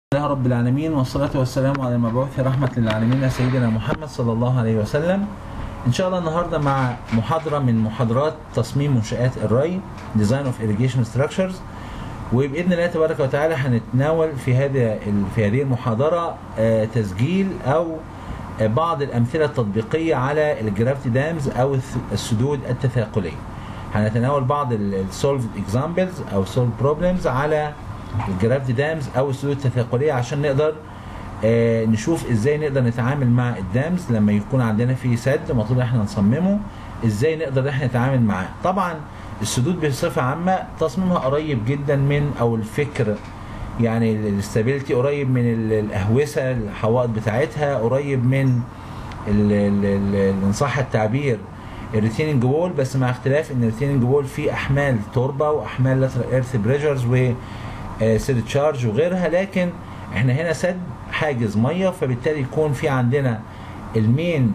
الله رب العالمين والصلاة والسلام على المبعوث رحمة للعالمين سيدنا محمد صلى الله عليه وسلم إن شاء الله النهاردة مع محاضرة من محاضرات تصميم منشآت الري Design of Irrigation Structures وبإذن الله تبارك وتعالى هنتناول في هذا في هذه المحاضرة آه، تسجيل أو آه، بعض الأمثلة التطبيقية على الجرافت دامز أو الث- السدود التثاقلية هنتناول بعض السولفد اكزامبلز أو سولف بروبلمز على الجرافت دامز او السدود التثاقليه عشان نقدر آه، نشوف ازاي نقدر نتعامل مع الدامز لما يكون عندنا في سد مطلوب ان احنا نصممه ازاي نقدر ان احنا نتعامل معاه طبعا السدود بصفه عامه تصميمها قريب جدا من او الفكر يعني الاستابيليتي قريب من ال- الاهوسه الحوائط بتاعتها قريب من ال- ال- ال- ان صح التعبير الريتيننج وول بس مع اختلاف ان الريتيننج وول فيه احمال تربه واحمال لاترال ايرث بريشرز و سيل تشارج وغيرها لكن احنا هنا سد حاجز ميه فبالتالي يكون في عندنا المين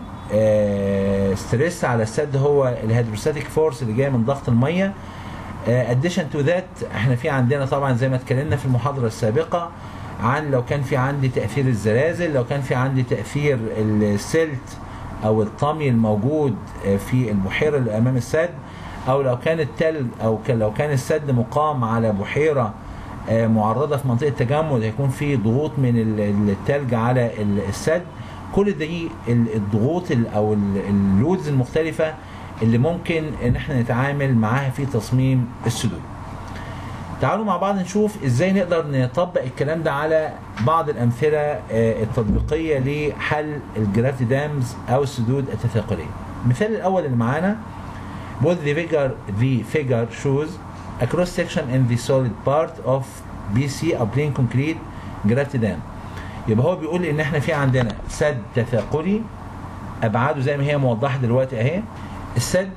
ستريس على السد هو الهيدروستاتيك فورس اللي جايه من ضغط الميه اديشن تو ذات احنا في عندنا طبعا زي ما اتكلمنا في المحاضره السابقه عن لو كان في عندي تاثير الزلازل لو كان في عندي تاثير السلت او الطمي الموجود آه، في البحيره اللي امام السد او لو كان التلج او كان لو كان السد مقام على بحيره آه، معرضه في منطقه تجمد هيكون في ضغوط من ال- التلج على ال- السد كل دي ال- الضغوط ال- او ال- اللودز المختلفه اللي ممكن ان احنا نتعامل معاها في تصميم السدود تعالوا مع بعض نشوف ازاي نقدر نطبق الكلام ده على بعض الامثله آه، التطبيقيه لحل الجرافت دامز او السدود التثاقليه المثال الاول اللي معانا both the figure the figure shows a cross section in the solid part of BC or plain concrete graft dam يبقى هو بيقول ان احنا في عندنا سد تثاقلي ابعاده زي ما هي موضحه دلوقتي اهي السد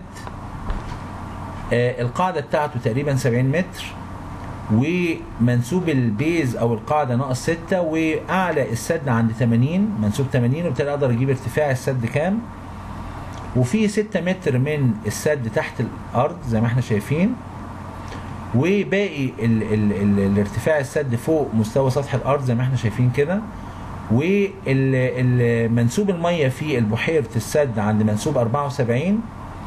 آه القاعده بتاعته تقريبا 70 متر ومنسوب البيز او القاعده ناقص 6 واعلى السد عند 80 منسوب 80 وبالتالي اقدر اجيب ارتفاع السد كام وفي 6 متر من السد تحت الارض زي ما احنا شايفين وباقي ال ال ال الارتفاع السد فوق مستوى سطح الارض زي ما احنا شايفين كده ومنسوب الميه في البحيره السد عند منسوب 74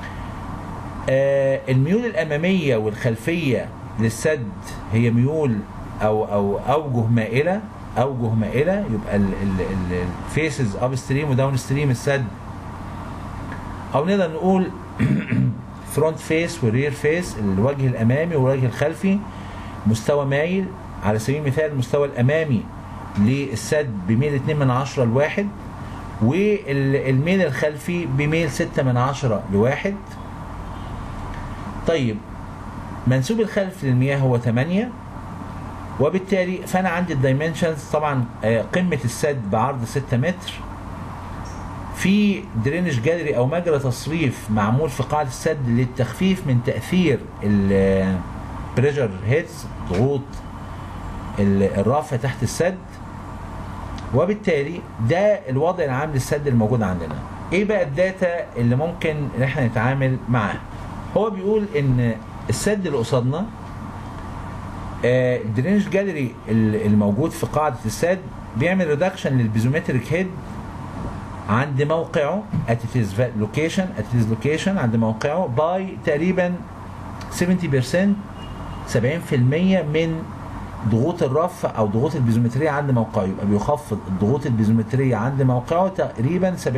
آه، الميول الاماميه والخلفيه للسد هي ميول او او اوجه مائله اوجه مائله يبقى الفيسز اب ستريم وداون ستريم السد او نقدر نقول فرونت فيس والرير فيس الوجه الامامي والوجه الخلفي مستوى مايل على سبيل المثال المستوى الامامي للسد بميل 2 من 10 لواحد والميل الخلفي بميل 6 من 10 لواحد طيب منسوب الخلف للمياه هو 8 وبالتالي فانا عندي الدايمنشنز طبعا آه، قمه السد بعرض 6 متر في درينج جاليري او مجرى تصريف معمول في قاعده السد للتخفيف من تاثير البريشر هيدز ضغوط ال- الرافع تحت السد وبالتالي ده الوضع العام للسد الموجود عندنا ايه بقى الداتا اللي ممكن ان احنا نتعامل معاها هو بيقول ان السد اللي قصادنا آه، الدرينج جاليري ال- الموجود في قاعده السد بيعمل ريدكشن للبيزومتريك هيد عند موقعه at its location at its location عند موقعه باي تقريبا 70% 70% من ضغوط الرفع او ضغوط البيزومتريه عند موقعه يبقى بيخفض الضغوط البيزومتريه عند موقعه تقريبا 70%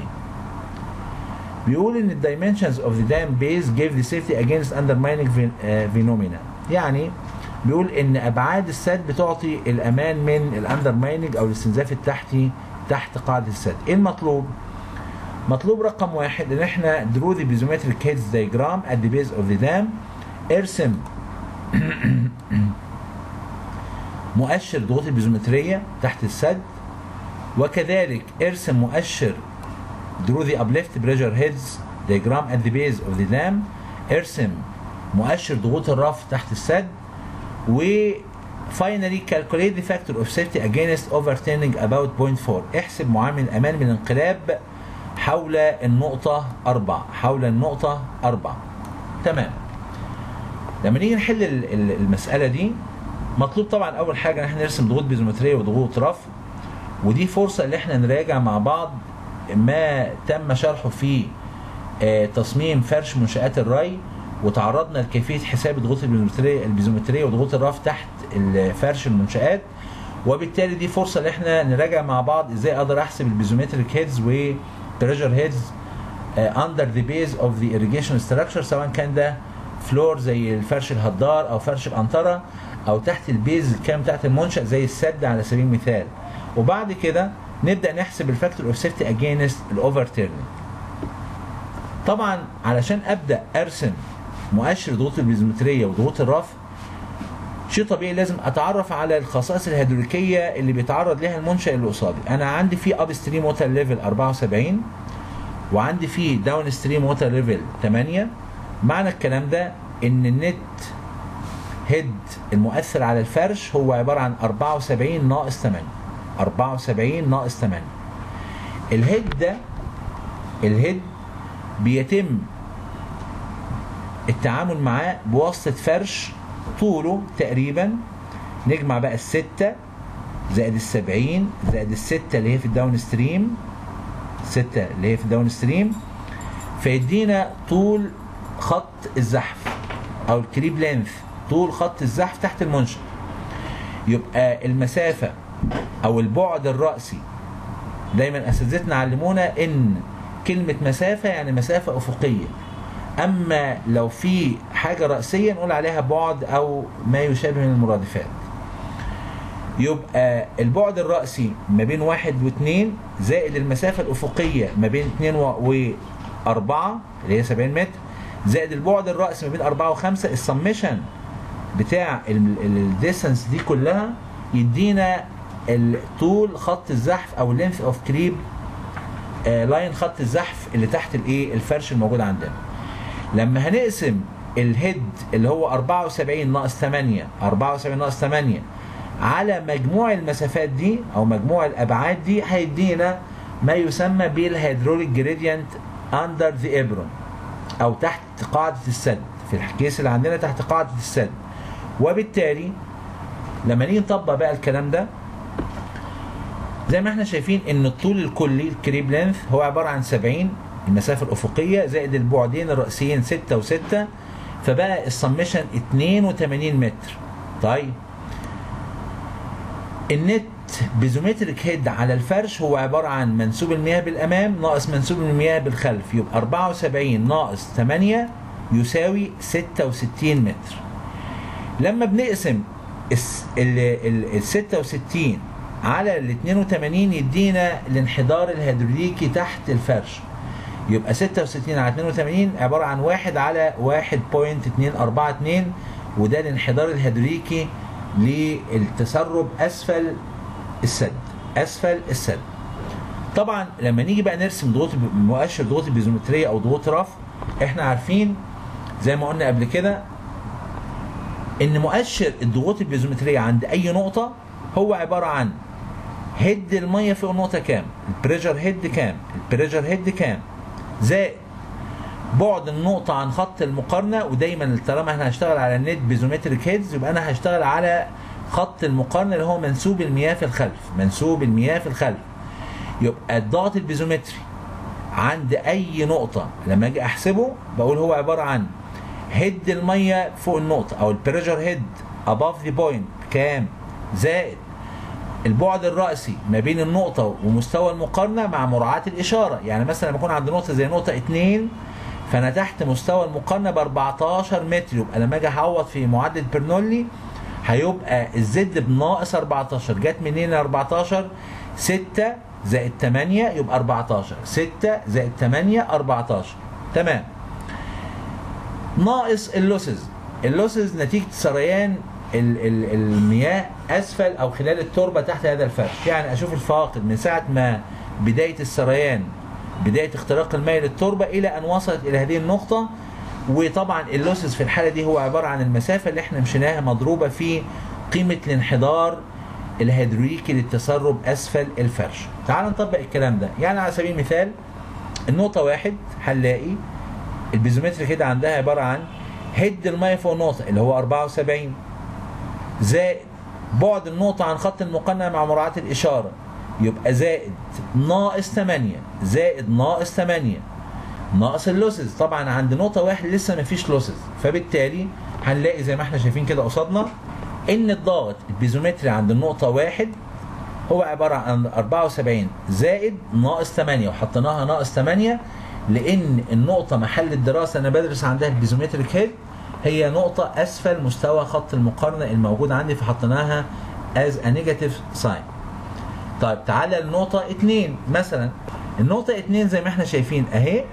بيقول ان الدايمنشنز اوف ذا دام بيز جيف ذا سيفتي اجينست اندرمايننج فينومينا يعني بيقول ان ابعاد السد بتعطي الامان من الاندرمايننج او الاستنزاف التحتي تحت قاعده السد ايه المطلوب مطلوب رقم واحد ان احنا درو ذا بيزومتريك هيدز دايجرام ات ذا بيز اوف ذا دام ارسم مؤشر ضغوط البيزومتريه تحت السد وكذلك ارسم مؤشر درو ذا uplift pressure heads diagram at the base of the dam ارسم مؤشر ضغوط الرف تحت السد و finally calculate the factor of safety against overturning about 0.4 eحسب معامل الامان من انقلاب حول النقطة 4 حول النقطة 4 تمام لما نيجي نحل ال- ال- المسألة دي مطلوب طبعا اول حاجه ان احنا نرسم ضغوط بيزومتريه وضغوط رفع ودي فرصه ان احنا نراجع مع بعض ما تم شرحه في آه، تصميم فرش منشآت الري وتعرضنا لكيفيه حساب الضغوط البيزومتريه البيزومتريه وضغوط الرف تحت فرش المنشآت وبالتالي دي فرصه ان احنا نراجع مع بعض ازاي اقدر احسب البيزومتريك هيدز وبريشر هيدز اندر ذا بيز اوف ذا irrigation ستراكشر سواء كان ده فلور زي الفرش الهدار او فرش القنطره او تحت البيز الكام بتاعت المنشا زي السد على سبيل المثال وبعد كده نبدا نحسب الفاكتور اوف سيفتي اجينست الاوفر تيرنينج طبعا علشان ابدا ارسم مؤشر ضغوط البيزومتريه وضغوط الرفع شيء طبيعي لازم اتعرف على الخصائص الهيدروليكيه اللي بيتعرض لها المنشا اللي قصادي انا عندي في اب ستريم ووتر ليفل 74 وعندي في داون ستريم ووتر ليفل 8 معنى الكلام ده ان النت هيد المؤثر على الفرش هو عباره عن 74 ناقص 8 74 ناقص 8 الهيد ده الهيد بيتم التعامل معاه بواسطة فرش طوله تقريبا نجمع بقى الستة زائد السبعين زائد الستة اللي هي في الداون ستريم ستة اللي هي في الداون ستريم فيدينا طول خط الزحف او الكريب لينث طول خط الزحف تحت المنشأ يبقى المسافة او البعد الرأسي دايما اساتذتنا علمونا ان كلمة مسافة يعني مسافة افقية اما لو في حاجة رأسية نقول عليها بعد او ما يشابه من المرادفات يبقى البعد الرأسي ما بين واحد واثنين زائد المسافة الأفقية ما بين اثنين و- وأربعة اللي هي 70 متر زائد البعد الرأسي ما بين أربعة وخمسة السمشن بتاع الديستنس دي كلها يدينا ال- طول خط الزحف او اللينث اوف كريب لاين خط الزحف اللي تحت الايه الفرش الموجود عندنا لما هنقسم الهيد اللي هو 74 ناقص 8 74 ناقص 8 على مجموع المسافات دي او مجموع الابعاد دي هيدينا ما يسمى بالهيدروليك جريدينت اندر ذا ايبرون او تحت قاعده السد في الكيس اللي عندنا تحت قاعده السد وبالتالي لما نيجي نطبق بقى الكلام ده زي ما احنا شايفين ان الطول الكلي الكريب لينث هو عباره عن 70 المسافه الافقيه زائد البعدين الرئيسيين 6 و6 فبقى السمشن 82 متر طيب النت بيزومتريك هيد على الفرش هو عباره عن منسوب المياه بالامام ناقص منسوب المياه بالخلف يبقى 74 ناقص 8 يساوي 66 متر لما بنقسم الس- ال ال- ال 66 على ال 82 يدينا الانحدار الهيدروليكي تحت الفرش يبقى 66 على 82 عبارة عن واحد على 1.242 وده الانحدار الهيدروليكي للتسرب أسفل السد أسفل السد طبعا لما نيجي بقى نرسم ضغوط مؤشر ضغوط البيزومترية أو ضغوط رفع احنا عارفين زي ما قلنا قبل كده ان مؤشر الضغوط البيزومتريه عند اي نقطه هو عباره عن هيد الميه فوق النقطه كام البريشر هيد كام البريشر هيد كام زائد بعد النقطة عن خط المقارنة ودايما طالما احنا هنشتغل على النت بيزومتريك هيدز يبقى انا هشتغل على خط المقارنة اللي هو منسوب المياه في الخلف منسوب المياه في الخلف يبقى الضغط البيزومتري عند اي نقطة لما اجي احسبه بقول هو عبارة عن هيد الميه فوق النقطه او البريشر هيد above ذا بوينت كام زائد البعد الرأسي ما بين النقطة ومستوى المقارنة مع مراعاة الإشارة يعني مثلا لما أكون عند نقطة زي نقطة 2 فأنا تحت مستوى المقارنة ب 14 متر يبقى لما أجي أعوض في معادلة برنولي هيبقى الزد بناقص 14 جت منين ال 14 6 زائد 8 يبقى 14 6 زائد 8 14 تمام ناقص اللوسز اللوسز نتيجة سريان ال- ال- المياه اسفل او خلال التربة تحت هذا الفرش يعني اشوف الفاقد من ساعة ما بداية السريان بداية اختراق الماء للتربة الى ان وصلت الى هذه النقطة وطبعا اللوسز في الحالة دي هو عبارة عن المسافة اللي احنا مشيناها مضروبة في قيمة الانحدار الهيدروليكي للتسرب اسفل الفرش تعال نطبق الكلام ده يعني على سبيل المثال النقطة واحد هنلاقي البيزومتر كده عندها عبارة عن هيد المية فوق النقطة اللي هو 74 زائد بعد النقطة عن خط المقنع مع مراعاة الإشارة يبقى زائد ناقص 8 زائد ناقص 8 ناقص اللوسز طبعا عند نقطة واحد لسه مفيش لوسز فبالتالي هنلاقي زي ما احنا شايفين كده قصادنا ان الضغط البيزومتري عند النقطة واحد هو عبارة عن 74 زائد ناقص 8 وحطيناها ناقص 8 لان النقطة محل الدراسة انا بدرس عندها البيزومتريك هيد هي نقطة اسفل مستوى خط المقارنة الموجود عندي فحطيناها as a negative sign طيب تعالى النقطة 2 مثلا النقطة 2 زي ما احنا شايفين اهي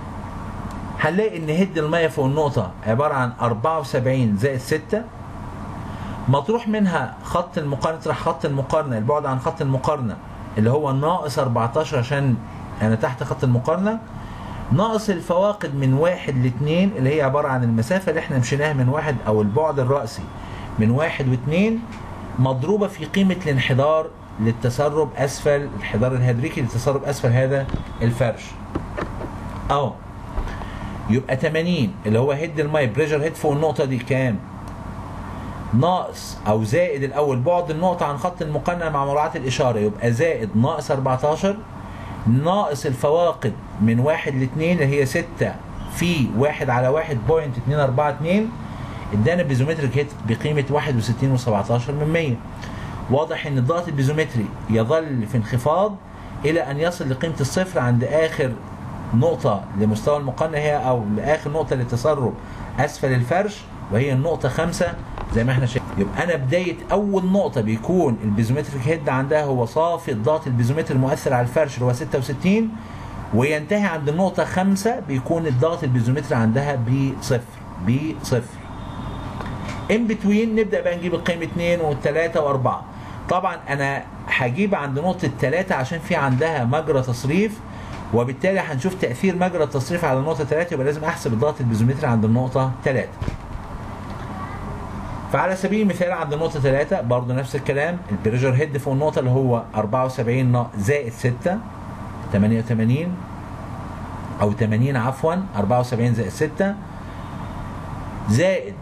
هنلاقي ان هيد المية فوق النقطة عبارة عن 74 زائد 6 مطروح منها خط المقارنة راح خط المقارنة البعد عن خط المقارنة اللي هو ناقص 14 عشان انا تحت خط المقارنة ناقص الفواقد من واحد لاثنين اللي هي عبارة عن المسافة اللي احنا مشيناها من واحد او البعد الرأسي من واحد واثنين مضروبة في قيمة الانحدار للتسرب اسفل الانحدار الهيدريكي للتسرب اسفل هذا الفرش اهو يبقى 80 اللي هو هيد الماء بريشر هيد فوق النقطة دي كام؟ ناقص او زائد الاول بعد النقطة عن خط المقنع مع مراعاة الاشارة يبقى زائد ناقص 14 ناقص الفواقد من واحد لاثنين اللي هي 6 في واحد على واحد بوينت 242 ادانا بيزومتريك هيت بقيمة 61 و17 من 100 واضح ان الضغط البيزومتري يظل في انخفاض الى ان يصل لقيمة الصفر عند اخر نقطة لمستوى المقارنة هي او لاخر نقطة للتسرب اسفل الفرش وهي النقطة خمسة زي ما احنا شايفين يبقى انا بداية اول نقطة بيكون البيزومتريك هيد عندها هو صافي الضغط البيزومتري المؤثر على الفرش اللي هو 66 وينتهي عند النقطة خمسة بيكون الضغط البيزومتري عندها بصفر بصفر ان بتوين نبدا بقى نجيب القيمه 2 و3 و4 طبعا انا هجيب عند نقطه 3 عشان في عندها مجرى تصريف وبالتالي هنشوف تاثير مجرى التصريف على النقطه 3 يبقى لازم احسب الضغط البيزومتري عند النقطه 3 فعلى سبيل المثال عند النقطه 3 برضه نفس الكلام البريشر هيد فوق النقطه اللي هو 74 زائد 6 88 او 80 عفوا 74 زائد 6 زائد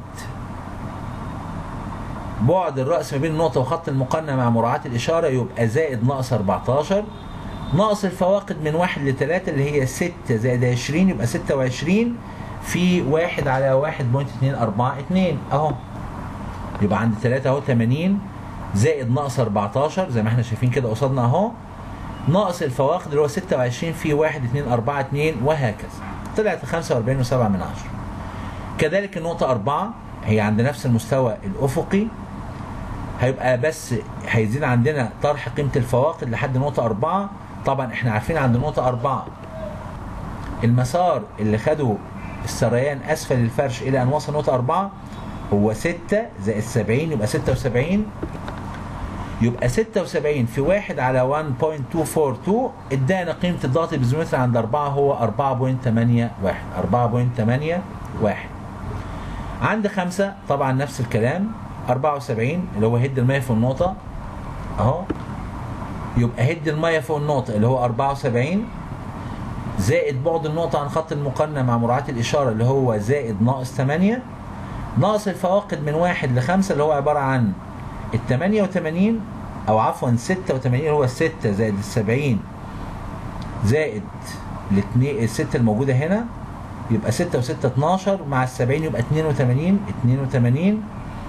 بعد الرأس ما بين النقطة وخط المقارنة مع مراعاة الإشارة يبقى زائد ناقص 14 ناقص الفواقد من 1 ل 3 اللي هي 6 زائد 20 يبقى 26 في 1 على 1.242 اهو يبقى عند 3 اهو 80 زائد ناقص 14 زي ما احنا شايفين كده قصادنا اهو ناقص الفواقد اللي هو 26 في 1.242 وهكذا طلعت 45 و7 من 10 كذلك النقطة 4 هي عند نفس المستوى الأفقي هيبقى بس هيزيد عندنا طرح قيمة الفواقد لحد نقطة أربعة طبعا احنا عارفين عند نقطة أربعة المسار اللي خده السريان أسفل الفرش إلى أن وصل نقطة أربعة هو ستة زائد سبعين يبقى ستة وسبعين يبقى ستة وسبعين في واحد على 1.242 ادانا قيمة الضغط البيزومتري عند أربعة هو 4.81 4.81 عند خمسة طبعا نفس الكلام 74 اللي هو هيد المية فوق النقطة اهو يبقى هيد المية فوق النقطة اللي هو 74 زائد بعد النقطة عن خط المقارنة مع مراعاة الإشارة اللي هو زائد ناقص 8 ناقص الفواقد من واحد لخمسة اللي هو عبارة عن ال 88 أو عفوا 86 هو الستة زائد ال 70 زائد الاثنين الستة الموجودة هنا يبقى 6 و6 12 مع ال 70 يبقى 82 82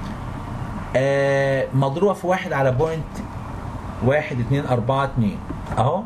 آه مضروبة في واحد على بوينت واحد اتنين أربعة اتنين أهو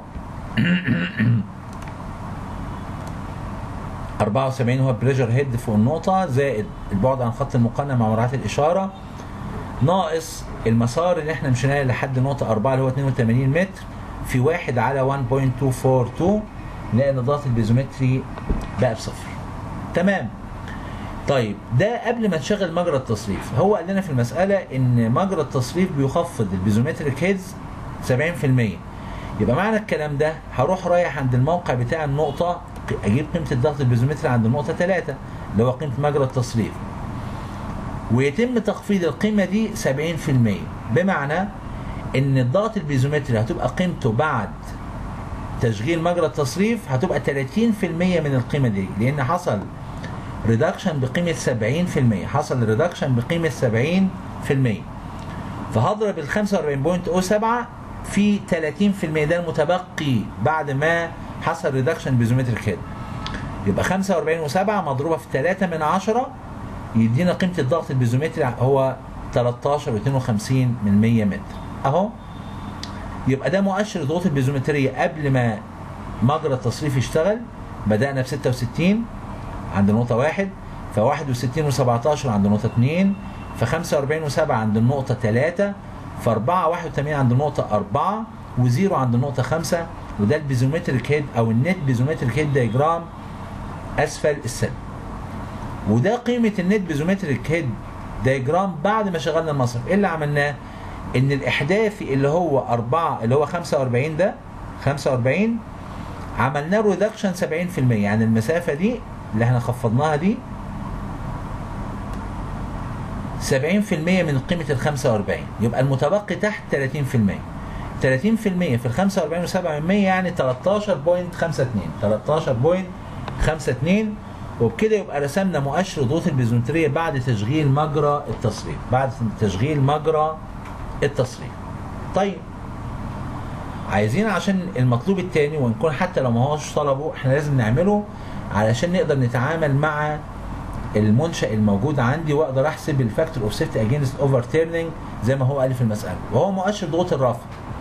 أربعة وسبعين هو بريشر هيد فوق النقطة زائد البعد عن خط المقارنة مع مراعاة الإشارة ناقص المسار اللي احنا مشيناه لحد نقطة أربعة اللي هو 82 متر في واحد على 1.242 لأن الضغط البيزومتري بقى بصفر تمام طيب ده قبل ما نشغل مجرى التصريف هو قال لنا في المسألة ان مجرى التصريف بيخفض البيزومتريك هيدز 70% يبقى معنى الكلام ده هروح رايح عند الموقع بتاع النقطة اجيب قيمة الضغط البيزومتري عند النقطة 3 اللي هو قيمة مجرى التصريف ويتم تخفيض القيمة دي 70% بمعنى ان الضغط البيزومتري هتبقى قيمته بعد تشغيل مجرى التصريف هتبقى 30% من القيمة دي لان حصل ريدكشن بقيمة 70% حصل ريدكشن بقيمة 70% فهضرب ال 45.07 في 30% ده المتبقي بعد ما حصل ريدكشن بيزومتريك هيد يبقى 45 و7 مضروبه في 3 من 10 يدينا قيمه الضغط البيزومتري هو 13 و52 من 100 متر اهو يبقى ده مؤشر الضغوط البيزومتريه قبل ما مجرى التصريف يشتغل بدأنا ب 66 عند نقطة واحد ف 61 و17 عند نقطة 2 ف 45 و7 عند النقطة 3 ف 4 81 عند النقطة 4 و0 عند النقطة 5 وده البيزومتريك هيد او النت بيزومتريك هيد دايجرام اسفل السد وده قيمة النت بيزومتريك هيد دايجرام بعد ما شغلنا المصرف ايه اللي عملناه ان الاحداثي اللي هو 4 اللي هو 45 ده 45 عملنا له ريدكشن 70% يعني المسافة دي اللي احنا خفضناها دي 70% من قيمة ال 45 يبقى المتبقي تحت 30% 30% في ال 45 و7 من 100 يعني 13.52 13.52 وبكده يبقى رسمنا مؤشر الضغوط البيزومترية بعد تشغيل مجرى التصريف بعد تشغيل مجرى التصريف طيب عايزين عشان المطلوب التاني ونكون حتى لو ما هوش طلبه احنا لازم نعمله علشان نقدر نتعامل مع المنشأ الموجود عندي واقدر احسب الفاكتور اوف سيفتي اجينست اوفر تيرنينج زي ما هو قال في المسألة وهو مؤشر ضغوط الرفع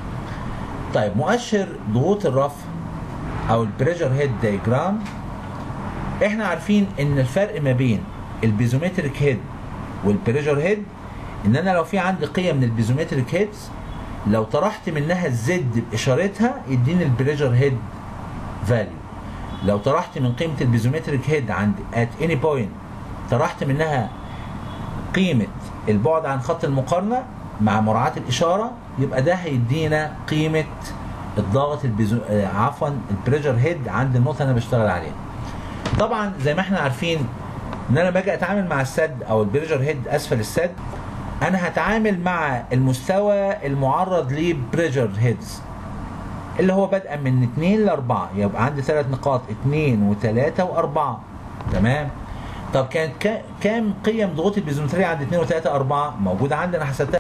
طيب مؤشر ضغوط الرفع او البريشر هيد دايجرام احنا عارفين ان الفرق ما بين البيزومتريك هيد والبريشر هيد ان انا لو في عندي قيم من البيزومتريك هيدز لو طرحت منها الزد باشارتها يديني البريشر هيد فاليو لو طرحت من قيمه البيزومتريك هيد عند ات اني بوينت طرحت منها قيمه البعد عن خط المقارنه مع مراعاه الاشاره يبقى ده هيدينا قيمه الضغط البيزو... آه عفوا البريشر هيد عند النقطه اللي انا بشتغل عليها طبعا زي ما احنا عارفين ان انا باجي اتعامل مع السد او البريشر هيد اسفل السد انا هتعامل مع المستوى المعرض لبريشر هيدز اللي هو بدءا من 2 ل 4 يبقى عندي ثلاث نقاط 2 و3 و4 تمام طب كانت كام قيم ضغوط البيزومتريه عند 2 و3 4 موجوده عندنا حسبتها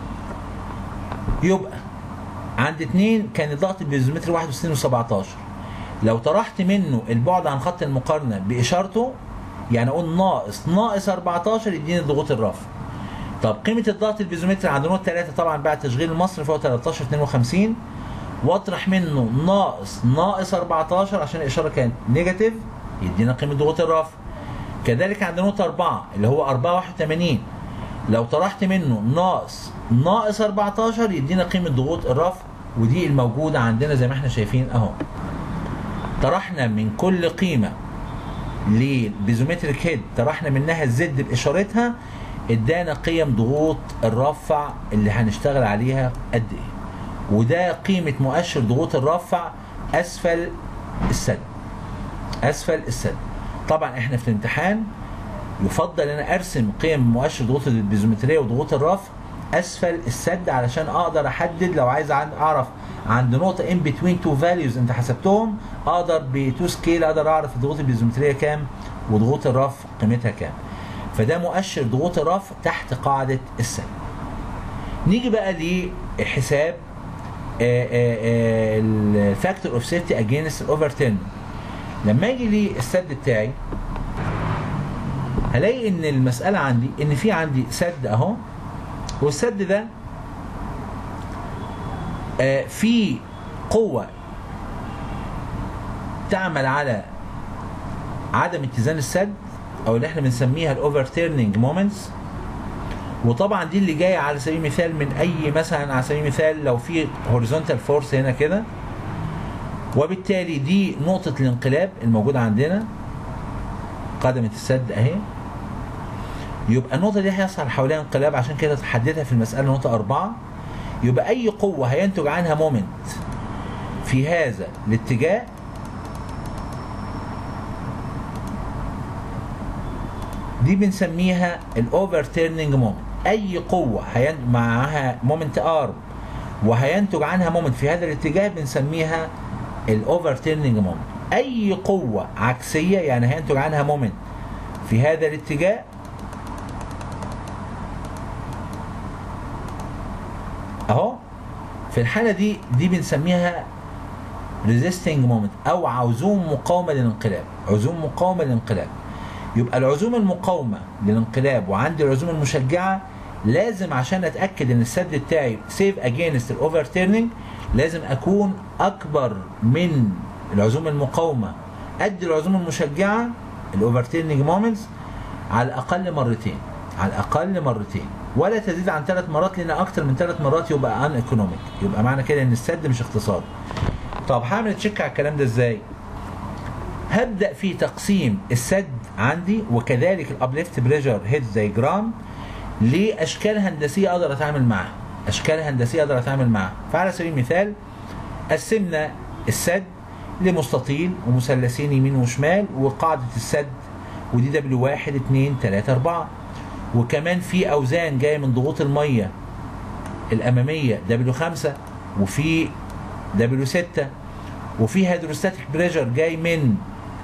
يبقى عند 2 كان الضغط البيزومتري 61 و17 لو طرحت منه البعد عن خط المقارنه باشارته يعني اقول ناقص ناقص 14 يديني ضغوط الرفع طب قيمة الضغط البيزومتري عند نقطة 3 طبعا بعد تشغيل المصرف هو 13 52 واطرح منه ناقص ناقص 14 عشان الإشارة كانت نيجاتيف يدينا قيمة ضغوط الرفع كذلك عند نقطة 4 اللي هو 4 81 لو طرحت منه ناقص ناقص 14 يدينا قيمة ضغوط الرفع ودي الموجودة عندنا زي ما احنا شايفين اهو طرحنا من كل قيمة للبيزومتريك هيد طرحنا منها الزد بإشارتها ادانا قيم ضغوط الرفع اللي هنشتغل عليها قد ايه وده قيمة مؤشر ضغوط الرفع اسفل السد اسفل السد طبعا احنا في الامتحان يفضل ان انا ارسم قيم مؤشر ضغوط البيزومتريه وضغوط الرفع اسفل السد علشان اقدر احدد لو عايز اعرف عند نقطة ان بتوين تو فاليوز انت حسبتهم اقدر بتو سكيل اقدر اعرف الضغوط البيزومتريه كام وضغوط الرفع قيمتها كام فده مؤشر ضغوط الرفع تحت قاعدة السد نيجي بقى لحساب الفاكتور اوف سيفتي اجينست الاوفر تيرن لما يجي لي السد بتاعي هلاقي ان المسألة عندي ان في عندي سد اهو والسد ده آه في قوة تعمل على عدم اتزان السد او اللي احنا بنسميها الاوفر تيرنينج مومنتس وطبعا دي اللي جايه على سبيل المثال من اي مثلا على سبيل المثال لو في هوريزونتال فورس هنا كده وبالتالي دي نقطة الانقلاب الموجودة عندنا قدمة السد اهي يبقى النقطة دي هيحصل حواليها انقلاب عشان كده تحددها في المسألة نقطة أربعة يبقى أي قوة هينتج عنها مومنت في هذا الاتجاه دي بنسميها الاوفر تيرنينج مومنت اي قوه هين... معاها مومنت ارم وهينتج عنها مومنت في هذا الاتجاه بنسميها الاوفر تيرنينج مومنت اي قوه عكسيه يعني هينتج عنها مومنت في هذا الاتجاه اهو في الحاله دي دي بنسميها resisting moment او عزوم مقاومه للانقلاب عزوم مقاومه للانقلاب يبقى العزوم المقاومه للانقلاب وعندي العزوم المشجعه لازم عشان اتاكد ان السد بتاعي سيف اجينست الاوفر تيرنينج لازم اكون اكبر من العزوم المقاومه قد العزوم المشجعه الاوفر تيرنينج مومنتس على الاقل مرتين على الاقل مرتين ولا تزيد عن ثلاث مرات لان اكتر من ثلاث مرات يبقى ان ايكونوميك يبقى معنى كده ان السد مش اقتصادي طب هعمل تشيك على الكلام ده ازاي هبدا في تقسيم السد عندي وكذلك الابليفت بريشر هيد دايجرام لاشكال هندسيه اقدر اتعامل معاها اشكال هندسيه اقدر اتعامل معاها فعلى سبيل المثال قسمنا السد لمستطيل ومثلثين يمين وشمال وقاعده السد ودي دبليو 1 2 3 4 وكمان في اوزان جايه من ضغوط الميه الاماميه دبليو 5 وفي دبليو 6 وفي هيدروستاتيك بريشر جاي من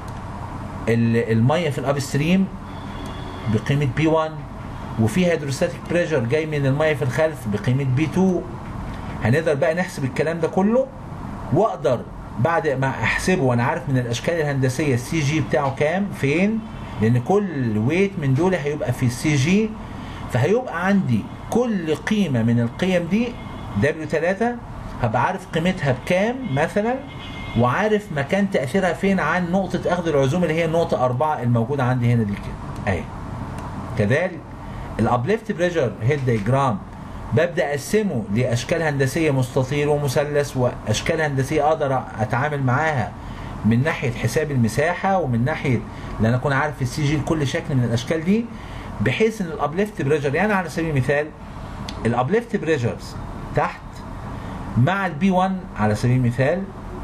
الميه في الاب ستريم بقيمه بي 1 وفي هيدروستاتيك بريشر جاي من الميه في الخلف بقيمه بي 2 هنقدر بقى نحسب الكلام ده كله واقدر بعد ما احسبه وانا عارف من الاشكال الهندسيه السي جي بتاعه كام فين لان كل ويت من دول هيبقى في السي جي فهيبقى عندي كل قيمه من القيم دي دبليو 3 هبقى عارف قيمتها بكام مثلا وعارف مكان تاثيرها فين عن نقطه اخذ العزوم اللي هي النقطه 4 الموجوده عندي هنا دي كده اهي كذلك الابليفت بريشر هيد دايجرام ببدا اقسمه لاشكال هندسيه مستطيل ومثلث واشكال هندسيه اقدر اتعامل معاها من ناحيه حساب المساحه ومن ناحيه ان انا اكون عارف السي جي لكل شكل من الاشكال دي بحيث ان الابليفت بريشر يعني على سبيل المثال الابليفت بريشرز تحت مع البي 1 على سبيل المثال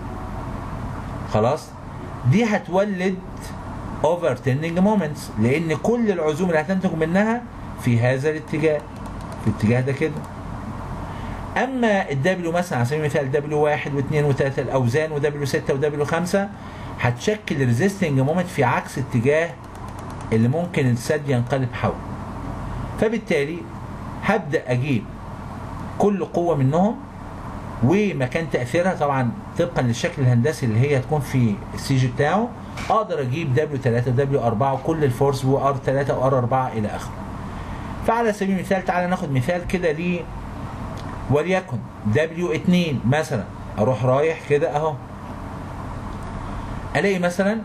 خلاص دي هتولد اوفر تيرنينج مومنتس لان كل العزوم اللي هتنتج منها في هذا الاتجاه في الاتجاه ده كده اما الدبليو مثلا على سبيل المثال دبليو 1 و2 و3 الاوزان ودبليو 6 ودبليو 5 هتشكل ريزيستنج مومنت في عكس اتجاه اللي ممكن السد ينقلب حوله فبالتالي هبدا اجيب كل قوه منهم ومكان تاثيرها طبعا طبقا للشكل الهندسي اللي هي هتكون في السي جي بتاعه اقدر اجيب دبليو 3 ودبليو 4 وكل الفورس وار 3 وار 4 الى اخره فعلى سبيل المثال تعالى ناخد مثال كده ليه وليكن دبليو 2 مثلا اروح رايح كده اهو الاقي مثلا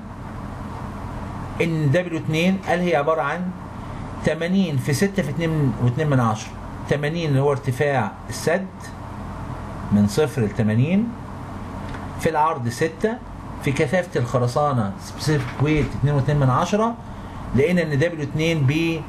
ان دبليو 2 قال هي عباره عن 80 في 6 في 2 و2 من 10 80 اللي هو ارتفاع السد من صفر ل 80 في العرض 6 في كثافه الخرسانه سبيسيفيك ويت 2.2 من 10 لقينا ان دبليو 2 ب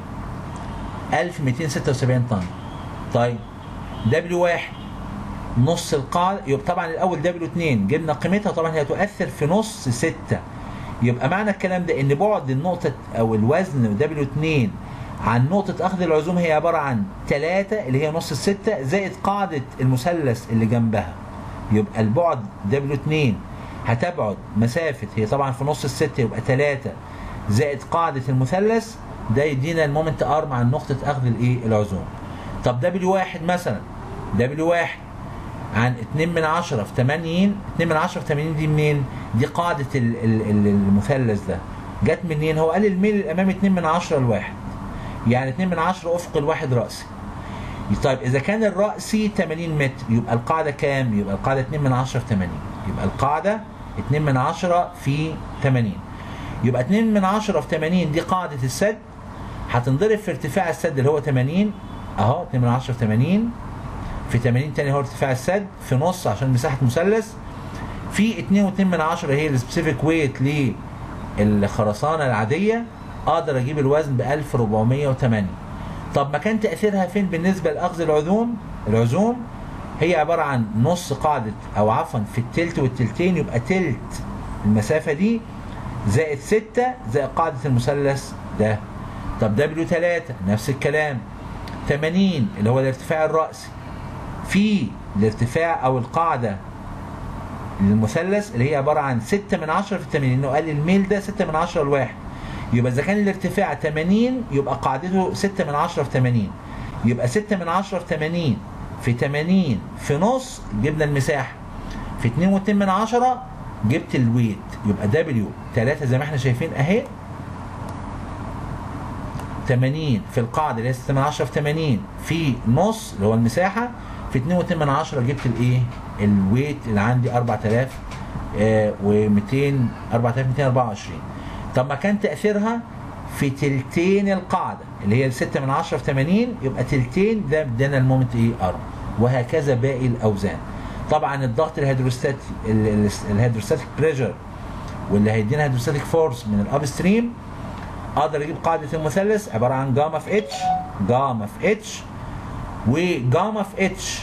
1276 طن طيب دبليو 1 نص القاعدة يبقى طبعا الأول دبليو 2 جبنا قيمتها طبعا هي تؤثر في نص 6 يبقى معنى الكلام ده إن بعد النقطة أو الوزن دبليو 2 عن نقطة أخذ العزوم هي عبارة عن 3 اللي هي نص الستة زائد قاعدة المثلث اللي جنبها يبقى البعد دبليو 2 هتبعد مسافة هي طبعا في نص الستة يبقى 3 زائد قاعدة المثلث ده يدينا المومنت ارم عن نقطة أخذ الإيه العزوم طب دبليو 1 مثلا دبليو 1 عن 2 من 10 في 80 2 من 10 في 80 دي منين؟ دي قاعدة ال ال ال المثلث ده جت منين؟ هو قال الميل الأمامي 2 من 10 لواحد يعني 2 من 10 أفق الواحد رأسي طيب إذا كان الرأسي 80 متر يبقى القاعدة كام؟ يبقى القاعدة 2 من 10 في 80 يبقى القاعدة 2 من 10 في 80 يبقى 2 من 10 في 80 دي قاعدة السد هتنضرب في ارتفاع السد اللي هو 80 اهو 2 من 10 في 80 في 80 تاني هو ارتفاع السد في نص عشان مساحه مثلث في 2 و2 من 10 هي السبيسيفيك ويت للخرسانه العاديه اقدر اجيب الوزن ب 1408 طب مكان تاثيرها فين بالنسبه لاخذ العزوم العزوم هي عباره عن نص قاعده او عفوا في التلت والتلتين يبقى تلت المسافه دي زائد 6 زائد قاعده المثلث ده طب دبليو 3 نفس الكلام 80 اللي هو الارتفاع الرأسي في الارتفاع او القاعده للمثلث اللي هي عباره عن 6 من 10 في 80 انه قال الميل ده 6 من 10 لواحد يبقى اذا كان الارتفاع 80 يبقى قاعدته 6 من 10 في 80 يبقى 6 من 10 في 80 في 80 في نص جبنا المساحه في 2 و2 من 10 جبت الويت يبقى دبليو 3 زي ما احنا شايفين اهي 80 في القاعده اللي هي 6 من 10 في 80 في نص اللي هو المساحه في 2 و2 من 10 جبت الايه الويت اللي عندي 4000 و200 4224 طب ما كان تاثيرها في تلتين القاعده اللي هي 6 من 10 في 80 يبقى تلتين ده ادانا المومنت ايه ار وهكذا باقي الاوزان طبعا الضغط الهيدروستاتي الهيدروستاتيك بريشر واللي هيدينا هيدروستاتيك فورس من الاب ستريم اقدر اجيب قاعده المثلث عباره عن جاما في اتش جاما في اتش وجاما في اتش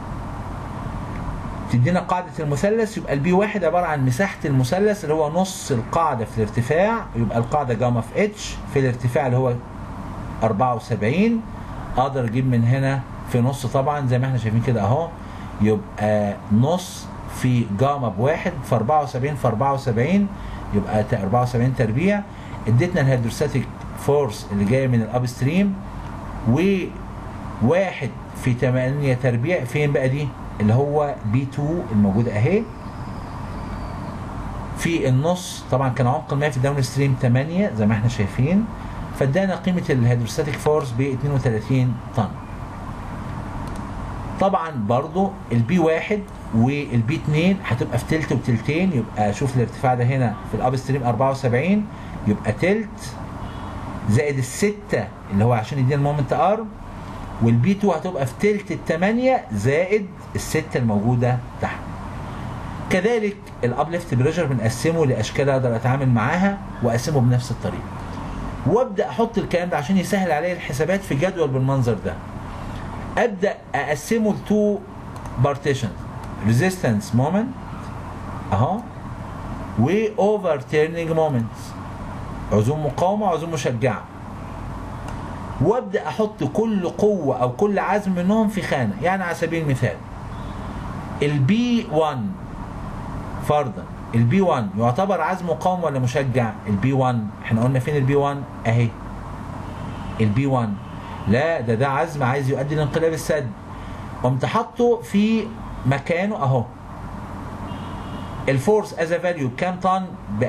تدينا قاعدة المثلث يبقى البي واحد عبارة عن مساحة المثلث اللي هو نص القاعدة في الارتفاع يبقى القاعدة جاما في اتش في الارتفاع اللي هو 74 اقدر اجيب من هنا في نص طبعا زي ما احنا شايفين كده اهو يبقى نص في جاما بواحد في 74 في 74 يبقى 74 تربيع اديتنا الهيدروستاتيك فورس اللي جايه من الاب ستريم وواحد في 8 تربيع فين بقى دي؟ اللي هو بي 2 الموجوده اهي في النص طبعا كان عمق الماء في الداون ستريم 8 زي ما احنا شايفين فادانا قيمه الهيدروستاتيك فورس ب 32 طن طبعا برضو البي واحد والبي 2 هتبقى في تلت وتلتين يبقى شوف الارتفاع ده هنا في الاب ستريم 74 يبقى تلت زائد الستة اللي هو عشان يدينا المومنت ار والبي 2 هتبقى في تلت الثمانية زائد الستة الموجودة تحت كذلك الابليفت بريشر بنقسمه لاشكال اقدر اتعامل معاها واقسمه بنفس الطريقه وابدا احط الكلام ده عشان يسهل عليا الحسابات في جدول بالمنظر ده ابدا اقسمه لتو بارتيشن ريزيستنس مومنت اهو واوفر تيرنينج مومنت عزوم مقاومه وعزوم مشجعه وابدا احط كل قوه او كل عزم منهم في خانه يعني على سبيل المثال البي 1 فرضا البي 1 يعتبر عزم مقاوم ولا مشجع البي 1 احنا قلنا فين البي 1 اهي البي 1 لا ده ده عزم عايز يؤدي لانقلاب السد قمت حاطه في مكانه اهو الفورس از فاليو بكام طن ب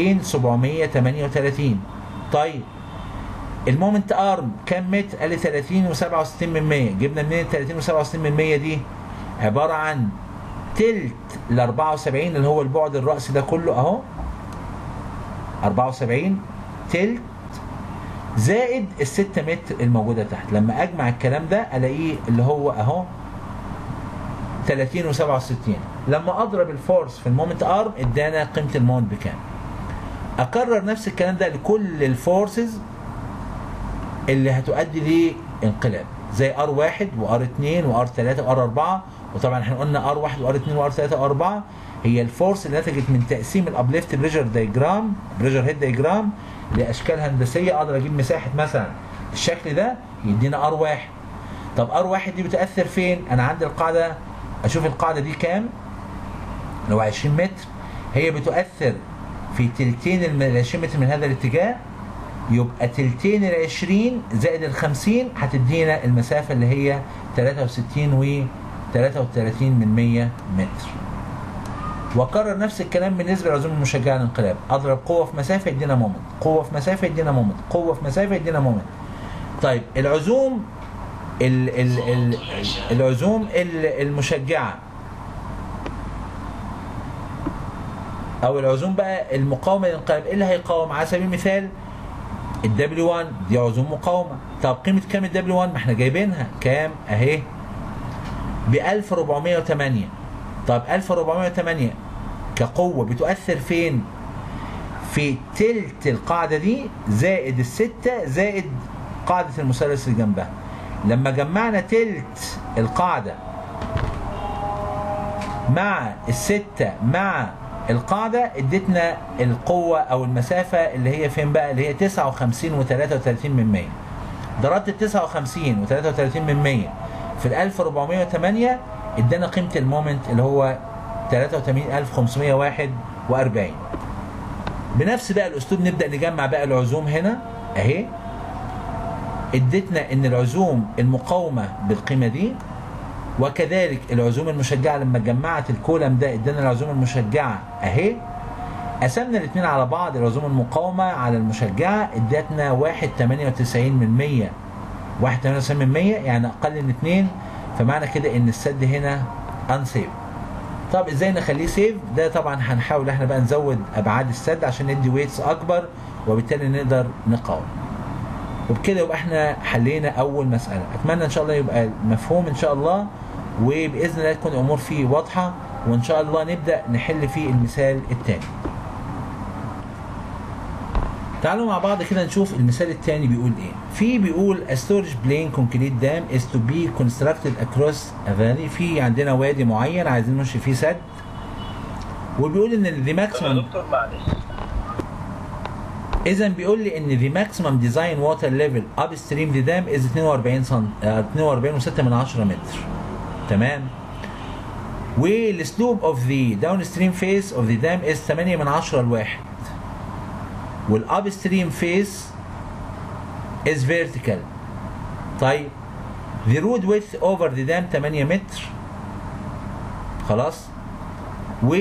2738 طيب المومنت ارم كام متر قال لي 30 و67 من 100 جبنا منين 30 و67 من 100 دي عباره عن تلت ال 74 اللي هو البعد الرأسي ده كله اهو 74 تلت زائد ال 6 متر الموجوده تحت لما اجمع الكلام ده الاقيه اللي هو اهو 30 و67 لما اضرب الفورس في المومنت ارم ادانا قيمه المومنت بكام اكرر نفس الكلام ده لكل الفورسز اللي هتؤدي لانقلاب زي ار 1 وار 2 وار 3 وار 4 وطبعا احنا قلنا ار 1 وار 2 وار 3 وار 4 هي الفورس اللي نتجت من تقسيم الابليفت بريشر دايجرام بريشر هيد دايجرام لاشكال هندسيه اقدر اجيب مساحه مثلا الشكل ده يدينا ار 1 طب ار 1 دي بتاثر فين؟ انا عندي القاعده اشوف القاعده دي كام؟ لو 20 متر هي بتؤثر في تلتين ال 20 متر من هذا الاتجاه يبقى تلتين ال 20 زائد ال 50 هتدينا المسافه اللي هي 63 و 33 من 100 متر. واكرر نفس الكلام بالنسبه للعزوم المشجعه للانقلاب، اضرب قوه في مسافه يدينا مومنت، قوه في مسافه يدينا مومنت، قوه في مسافه يدينا مومنت. طيب العزوم ال ال ال العزوم المشجعه او العزوم بقى المقاومه للانقلاب ايه اللي هيقاوم على سبيل المثال الدبليو 1 دي عزوم مقاومه طب قيمه كام الدبليو 1 ما احنا جايبينها كام اهي ب 1408 طب 1408 كقوه بتؤثر فين في تلت القاعده دي زائد الستة زائد قاعده المثلث اللي جنبها لما جمعنا تلت القاعده مع الستة مع القاعدة ادتنا القوة أو المسافة اللي هي فين بقى اللي هي 59 و33 من 100 ضربت ال 59 و33 من 100 في ال 1408 ادانا قيمة المومنت اللي هو 83541 بنفس بقى الأسلوب نبدأ نجمع بقى العزوم هنا أهي ادتنا إن العزوم المقاومة بالقيمة دي وكذلك العزوم المشجعه لما جمعت الكولم ده ادانا العزوم المشجعه اهي قسمنا الاثنين على بعض العزوم المقاومه على المشجعه ادتنا 1.98 من 100 1.98 من 100 يعني اقل من 2 فمعنى كده ان السد هنا انسيف طب ازاي نخليه سيف ده طبعا هنحاول احنا بقى نزود ابعاد السد عشان ندي ويتس اكبر وبالتالي نقدر نقاوم وبكده يبقى احنا حلينا اول مساله اتمنى ان شاء الله يبقى مفهوم ان شاء الله وباذن الله تكون الامور فيه واضحه وان شاء الله نبدا نحل في المثال الثاني تعالوا مع بعض كده نشوف المثال الثاني بيقول ايه في بيقول a storage plain concrete dam is to be constructed across a valley في عندنا وادي معين عايزين نمشي فيه سد وبيقول ان the طب يا maximum دكتور معلش اذا بيقول لي ان the maximum design water level upstream the dam is 42 سم 42 و6 من 10 متر تمام والسلوب اوف ذا downstream face of the dam is 8 من 10 لواحد والابستريم فيس is vertical طيب the road width over the dam 8 متر خلاص و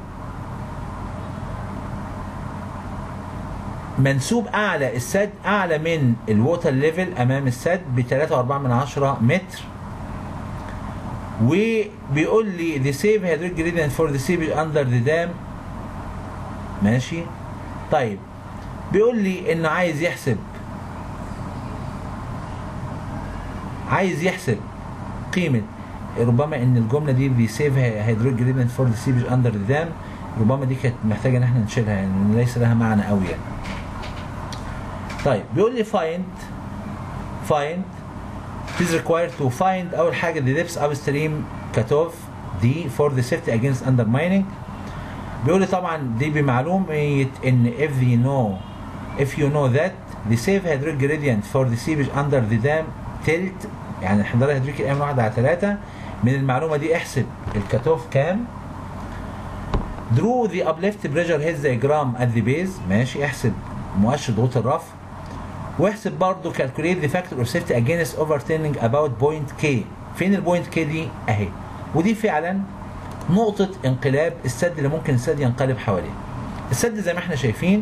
منسوب اعلى السد اعلى من الووتر ليفل امام السد ب 3.4 من 10 متر وبيقول لي the save hydraulic gradient for the seepage under the dam ماشي طيب بيقول لي انه عايز يحسب عايز يحسب قيمة ربما ان الجملة دي the save hydraulic gradient for the seepage under the dam ربما دي كانت محتاجة ان احنا نشيلها يعني ليس لها معنى قوي يعني طيب بيقول لي find find it is required to find اول حاجه the depths upstream cutoff دي for the safety against undermining بيقول لي طبعا دي بمعلومه ان if you know if you know that the safe hydraulic gradient for the seepage under the dam tilt يعني الحضاره الهيدروليكي الام واحد على 3 من المعلومه دي احسب الكاتوف كام draw the uplift pressure head diagram at the base ماشي احسب مؤشر ضغوط الرفع واحسب برضه calculate the factor of safety against overturning about point K فين البوينت K دي اهي ودي فعلا نقطة انقلاب السد اللي ممكن السد ينقلب حواليه السد زي ما احنا شايفين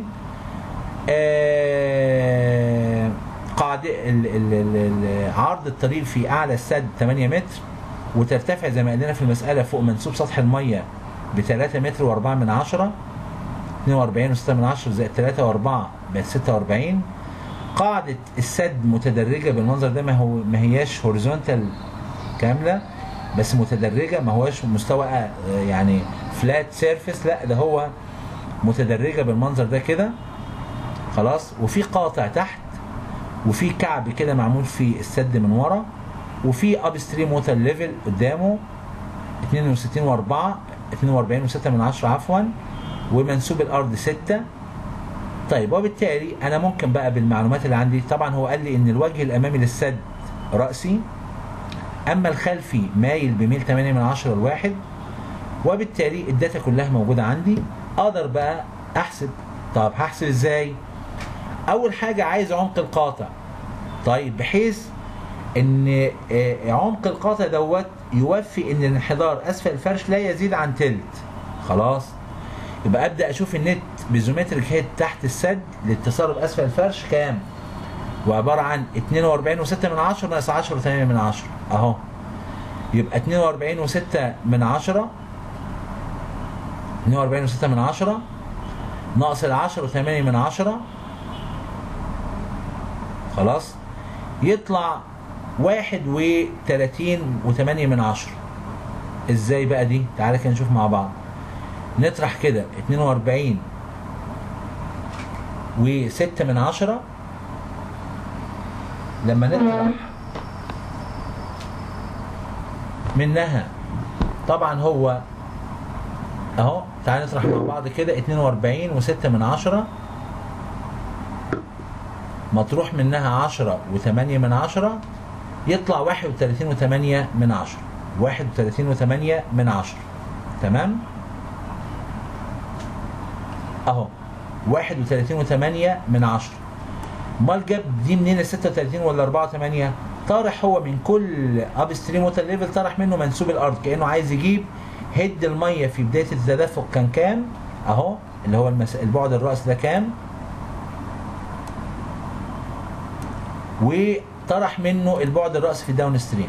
آه قاعدة ال- ال- ال- ال- عرض الطريق في اعلى السد 8 متر وترتفع زي ما قلنا في المسألة فوق منسوب سطح المية ب 3 متر و4 من 10 42 و6 من 10 زائد 3 و4 بقت 46 قاعدة السد متدرجة بالمنظر ده ما هو ما هياش هوريزونتال كاملة بس متدرجة ما هواش مستوى آه، يعني فلات سيرفيس لا ده هو متدرجة بالمنظر ده كده خلاص وفي قاطع تحت وفي كعب كده معمول فيه السد من ورا وفي اب ستريم ووتر ليفل قدامه 62 و4 42 و6 من 10 عفوا ومنسوب الارض 6 طيب وبالتالي انا ممكن بقى بالمعلومات اللي عندي طبعا هو قال لي ان الوجه الامامي للسد راسي اما الخلفي مايل بميل 8 من 10 لواحد وبالتالي الداتا كلها موجوده عندي اقدر بقى احسب طب هحسب ازاي اول حاجه عايز عمق القاطع طيب بحيث ان آه، عمق القاطع دوت يوفي ان الانحدار اسفل الفرش لا يزيد عن تلت خلاص يبقى ابدا اشوف النت بزومتريك هيد تحت السد للتسرب اسفل الفرش كام وعباره عن 42 و6 من 10 ناقص 10 و8 من 10 اهو يبقى 42 و6 من 10 42 و6 من 10 ناقص ال 10 و8 من 10 خلاص يطلع 31 و8 من 10 ازاي بقى دي تعالى كده نشوف مع بعض نطرح كده 42 و6 من 10 لما نطرح منها طبعا هو اهو تعالى نطرح مع بعض كده 42 و6 من 10 مطروح منها 10 و8 من 10 يطلع 31 و8 من 10 31 و8 من 10 تمام اهو 31 و8 من 10 امال جاب دي منين ال 36 ولا 4 8 طارح هو من كل اب ستريم ووتر ليفل طرح منه منسوب الارض كانه عايز يجيب هيد الميه في بدايه التدفق كان كام اهو اللي هو المس... البعد الراس ده كام وطرح منه البعد الراس في الداون ستريم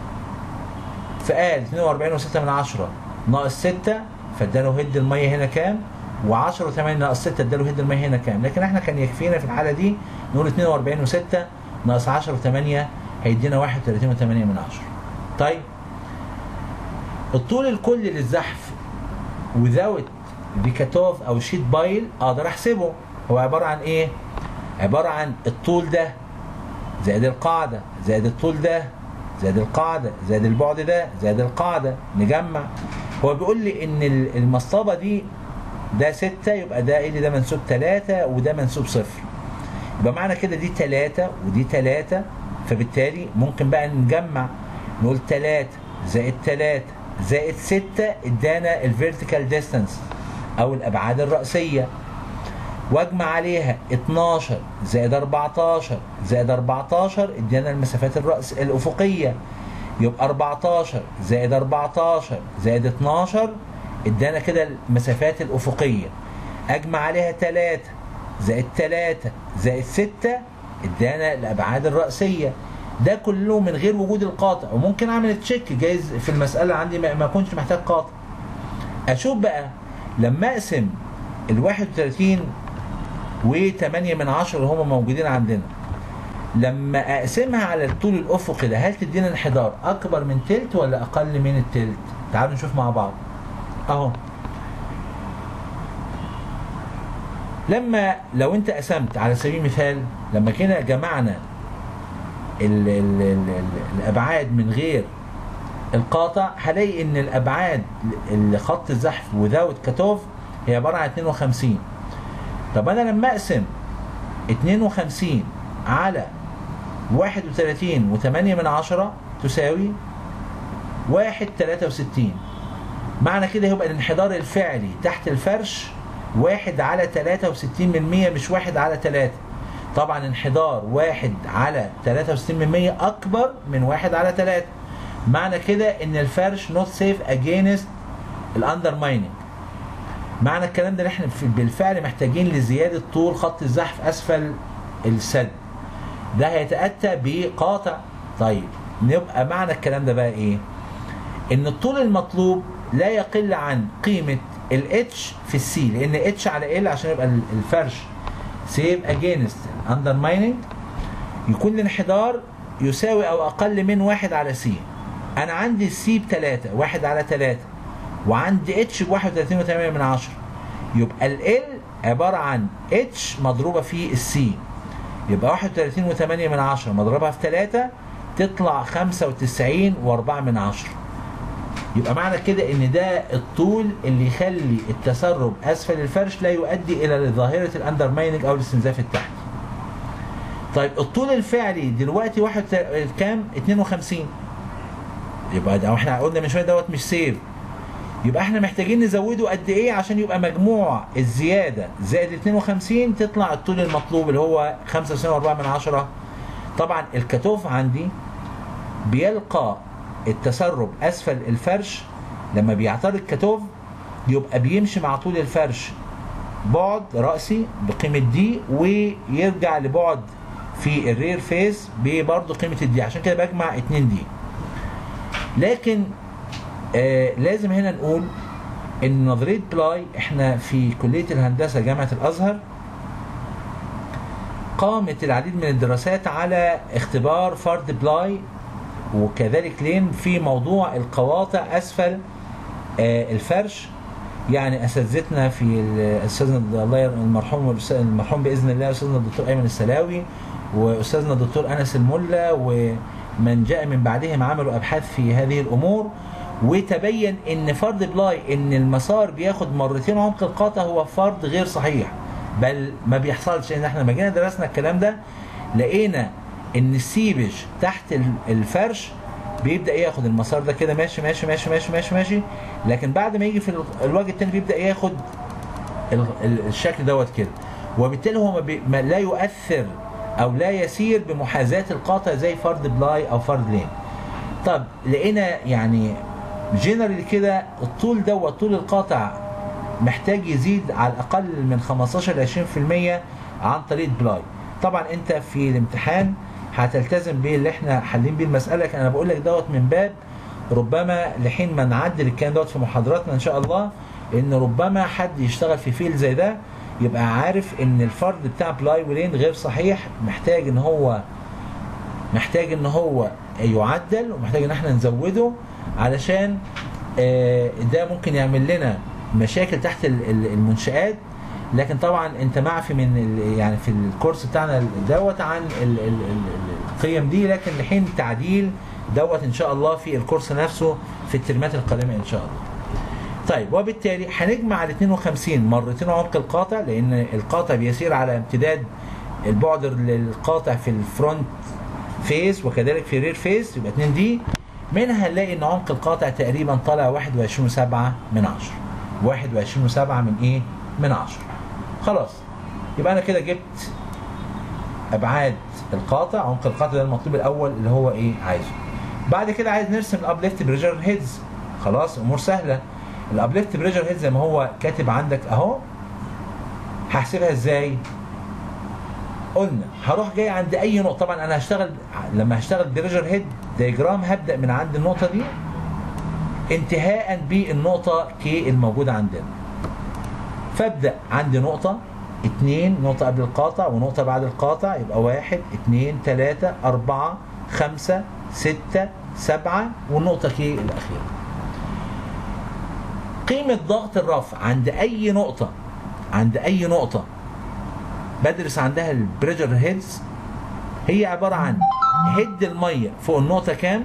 فقال 42.6 من 10 ناقص 6 فاداله هيد الميه هنا كام و10 و8 ناقص 6 اداله هيد الميه هنا كام لكن احنا كان يكفينا في الحاله دي نقول 42 و6 ناقص 10 و8 هيدينا 31 و8 من 10 طيب الطول الكلي للزحف without بكتوف او شيت بايل اقدر احسبه هو عباره عن ايه عباره عن الطول ده زائد القاعده زائد الطول ده زائد القاعده زائد البعد ده زائد القاعده نجمع هو بيقول لي ان المصطبه دي ده 6 يبقى ده ايه اللي ده منسوب 3 وده منسوب صفر يبقى معنى كده دي 3 ودي 3 فبالتالي ممكن بقى نجمع نقول 3 زائد 3 زائد 6 ادانا الفيرتيكال ديستانس او الابعاد الرأسية واجمع عليها 12 زائد 14 زائد 14 ادانا المسافات الرأس الافقية يبقى 14 زائد 14 زائد 12 ادانا كده المسافات الافقية اجمع عليها 3 زائد 3 زائد 6 ادانا الابعاد الرأسية ده كله من غير وجود القاطع وممكن اعمل تشيك جايز في المسألة عندي ما كنتش محتاج قاطع اشوف بقى لما اقسم ال 31 و8 من 10 اللي هم موجودين عندنا لما اقسمها على الطول الافقي ده هل تدينا انحدار اكبر من تلت ولا اقل من التلت تعالوا نشوف مع بعض اهو لما لو انت قسمت على سبيل المثال لما كنا جمعنا ال ال ال ال الابعاد من غير القاطع هلاقي ان الابعاد لخط الزحف وذاوت كاتوف هي عباره عن 52 طب انا لما اقسم 52 على 31 و8 من عشرة تساوي 1 63 معنى كده يبقى الانحدار الفعلي تحت الفرش واحد على 63 من 100 مش واحد على 3 طبعا انحدار واحد على 63 من 100 اكبر من واحد على 3 معنى كده ان الفرش نوت سيف اجينست الاندر مايننج معنى الكلام ده ان احنا بالفعل محتاجين لزياده طول خط الزحف اسفل السد ده هيتاتى بقاطع طيب نبقى معنى الكلام ده بقى ايه ان الطول المطلوب لا يقل عن قيمه الاتش في السي لان اتش على ال عشان يبقى الفرش سيف اجينست اندر مايننج يكون الانحدار يساوي او اقل من واحد على سي انا عندي السي بتلاتة واحد على تلاتة وعندي اتش بواحد وتلاتين وتمانية من عشرة يبقى ال ال عبارة عن اتش مضروبة في السي يبقى واحد وتلاتين وتمانية من عشرة مضروبها في تلاتة تطلع خمسة وتسعين واربعة من عشرة يبقى معنى كده ان ده الطول اللي يخلي التسرب اسفل الفرش لا يؤدي الى ظاهرة الاندر مايننج او الاستنزاف التحتي طيب الطول الفعلي دلوقتي واحد كام 52 يبقى ده احنا قلنا من شويه دوت مش سيف يبقى احنا محتاجين نزوده قد ايه عشان يبقى مجموع الزياده زائد 52 تطلع الطول المطلوب اللي هو 95.4 من عشرة طبعا الكتوف عندي بيلقى التسرب اسفل الفرش لما بيعترض الكتوف يبقى بيمشي مع طول الفرش بعد رأسي بقيمة دي ويرجع لبعد في الرير فيس برضه قيمة الدي عشان كده بجمع 2 دي لكن آه لازم هنا نقول ان نظريه بلاي احنا في كليه الهندسه جامعه الازهر قامت العديد من الدراسات على اختبار فرد بلاي وكذلك لين في موضوع القواطع اسفل آه الفرش يعني اساتذتنا في استاذنا الله المرحوم المرحوم باذن الله استاذنا الدكتور ايمن السلاوي واستاذنا الدكتور انس الملا و من جاء من بعدهم عملوا ابحاث في هذه الامور وتبين ان فرض بلاي ان المسار بياخد مرتين عمق القاطع هو فرض غير صحيح بل ما بيحصلش ان احنا لما جينا درسنا الكلام ده لقينا ان السيبج تحت الفرش بيبدا ياخد المسار ده كده ماشي ماشي ماشي ماشي ماشي ماشي لكن بعد ما يجي في الوجه التاني بيبدا ياخد الشكل دوت كده وبالتالي هو ما, بي ما لا يؤثر او لا يسير بمحاذاه القاطع زي فرد بلاي او فرد لين طب لقينا يعني جنرال كده الطول دوت طول القاطع محتاج يزيد على الاقل من 15 ل 20% عن طريق بلاي طبعا انت في الامتحان هتلتزم بيه اللي احنا حالين بيه المساله لكن انا بقول لك دوت من باب ربما لحين ما نعدل الكلام دوت في محاضراتنا ان شاء الله ان ربما حد يشتغل في فيل زي ده يبقى عارف ان الفرد بتاع بلاي ولين غير صحيح محتاج ان هو محتاج ان هو يعدل ومحتاج ان احنا نزوده علشان آه، ده ممكن يعمل لنا مشاكل تحت ال- ال- المنشآت لكن طبعا انت معفي من ال- يعني في الكورس بتاعنا دوت عن ال- ال- ال- القيم دي لكن لحين تعديل دوت ان شاء الله في الكورس نفسه في الترمات القادمه ان شاء الله. طيب وبالتالي هنجمع ال 52 مرتين عمق القاطع لان القاطع بيسير على امتداد البعد للقاطع في الفرونت فيس وكذلك في الرير فيس يبقى 2 دي منها هنلاقي ان عمق القاطع تقريبا طالع 21 و7 من 10 21 و7 من ايه؟ من 10 خلاص يبقى انا كده جبت ابعاد القاطع عمق القاطع ده المطلوب الاول اللي هو ايه عايزه بعد كده عايز نرسم الابليفت بريجر هيدز خلاص امور سهله الابليفت بريجر هيدز زي ما هو كاتب عندك اهو هحسبها ازاي قلنا هروح جاي عند اي نقطه طبعا انا هشتغل لما هشتغل بريجر هيد دايجرام هبدا من عند النقطه دي انتهاء بالنقطه كي الموجوده عندنا فابدا عندي نقطه اتنين نقطة قبل القاطع ونقطة بعد القاطع يبقى واحد اتنين تلاتة أربعة خمسة ستة سبعة والنقطة كي الأخيرة. قيمة ضغط الرفع عند أي نقطة عند أي نقطة بدرس عندها البريجر هيدز هي عبارة عن هيد المية فوق النقطة كام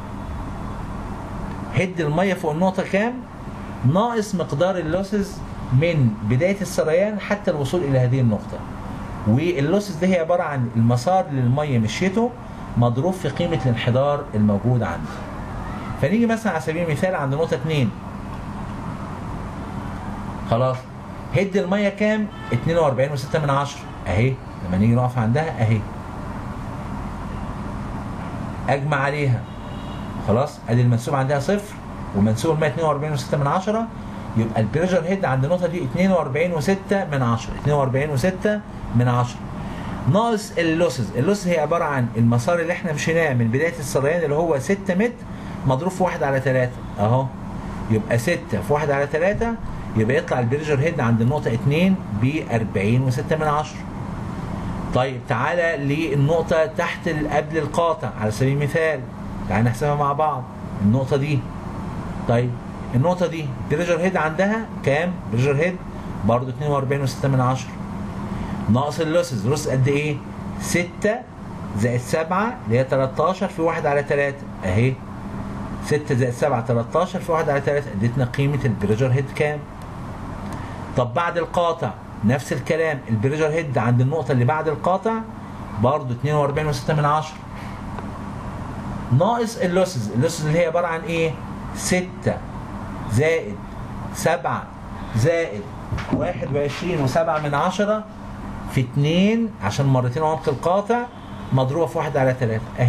هيد المية فوق النقطة كام ناقص مقدار اللوسز من بداية السريان حتى الوصول إلى هذه النقطة واللوسز دي هي عبارة عن المسار اللي المية مشيته مضروب في قيمة الانحدار الموجود عندي فنيجي مثلا على سبيل المثال عند نقطة 2 خلاص هد المية كام 42 و6 من عشرة اهي لما نيجي نقف عندها اهي اجمع عليها خلاص ادي المنسوب عندها صفر ومنسوب المية 42 و6 من عشرة يبقى البريشر هيد عند النقطة دي 42 و6 من 10 42 و6 من 10 ناقص اللوسز اللوسز هي عبارة عن المسار اللي احنا مشيناه من بداية السريان اللي هو 6 متر مضروب في 1 على 3 اهو يبقى 6 في 1 على 3 يبقى يطلع البريشر هيد عند النقطة 2 ب 40 و6 من 10 طيب تعالى للنقطة تحت ال- قبل القاطع على سبيل المثال تعالى نحسبها مع بعض النقطة دي طيب النقطة دي بريشر هيد عندها كام؟ بريشر هيد برضه 42 و6 من 10 ناقص اللوسز اللوسز قد ايه؟ 6 زائد 7 اللي هي 13 في 1 على 3 اهي 6 زائد 7 13 في 1 على 3 اديتنا قيمة البريشر هيد كام؟ طب بعد القاطع نفس الكلام البريشر هيد عند النقطة اللي بعد القاطع برضه 42 و6 من 10 ناقص اللوسز اللوسز اللي هي عبارة عن ايه؟ 6 زائد 7 زائد 21 و7 من 10 في 2 عشان مرتين عمق القاطع مضروبة في 1 على 3 اهي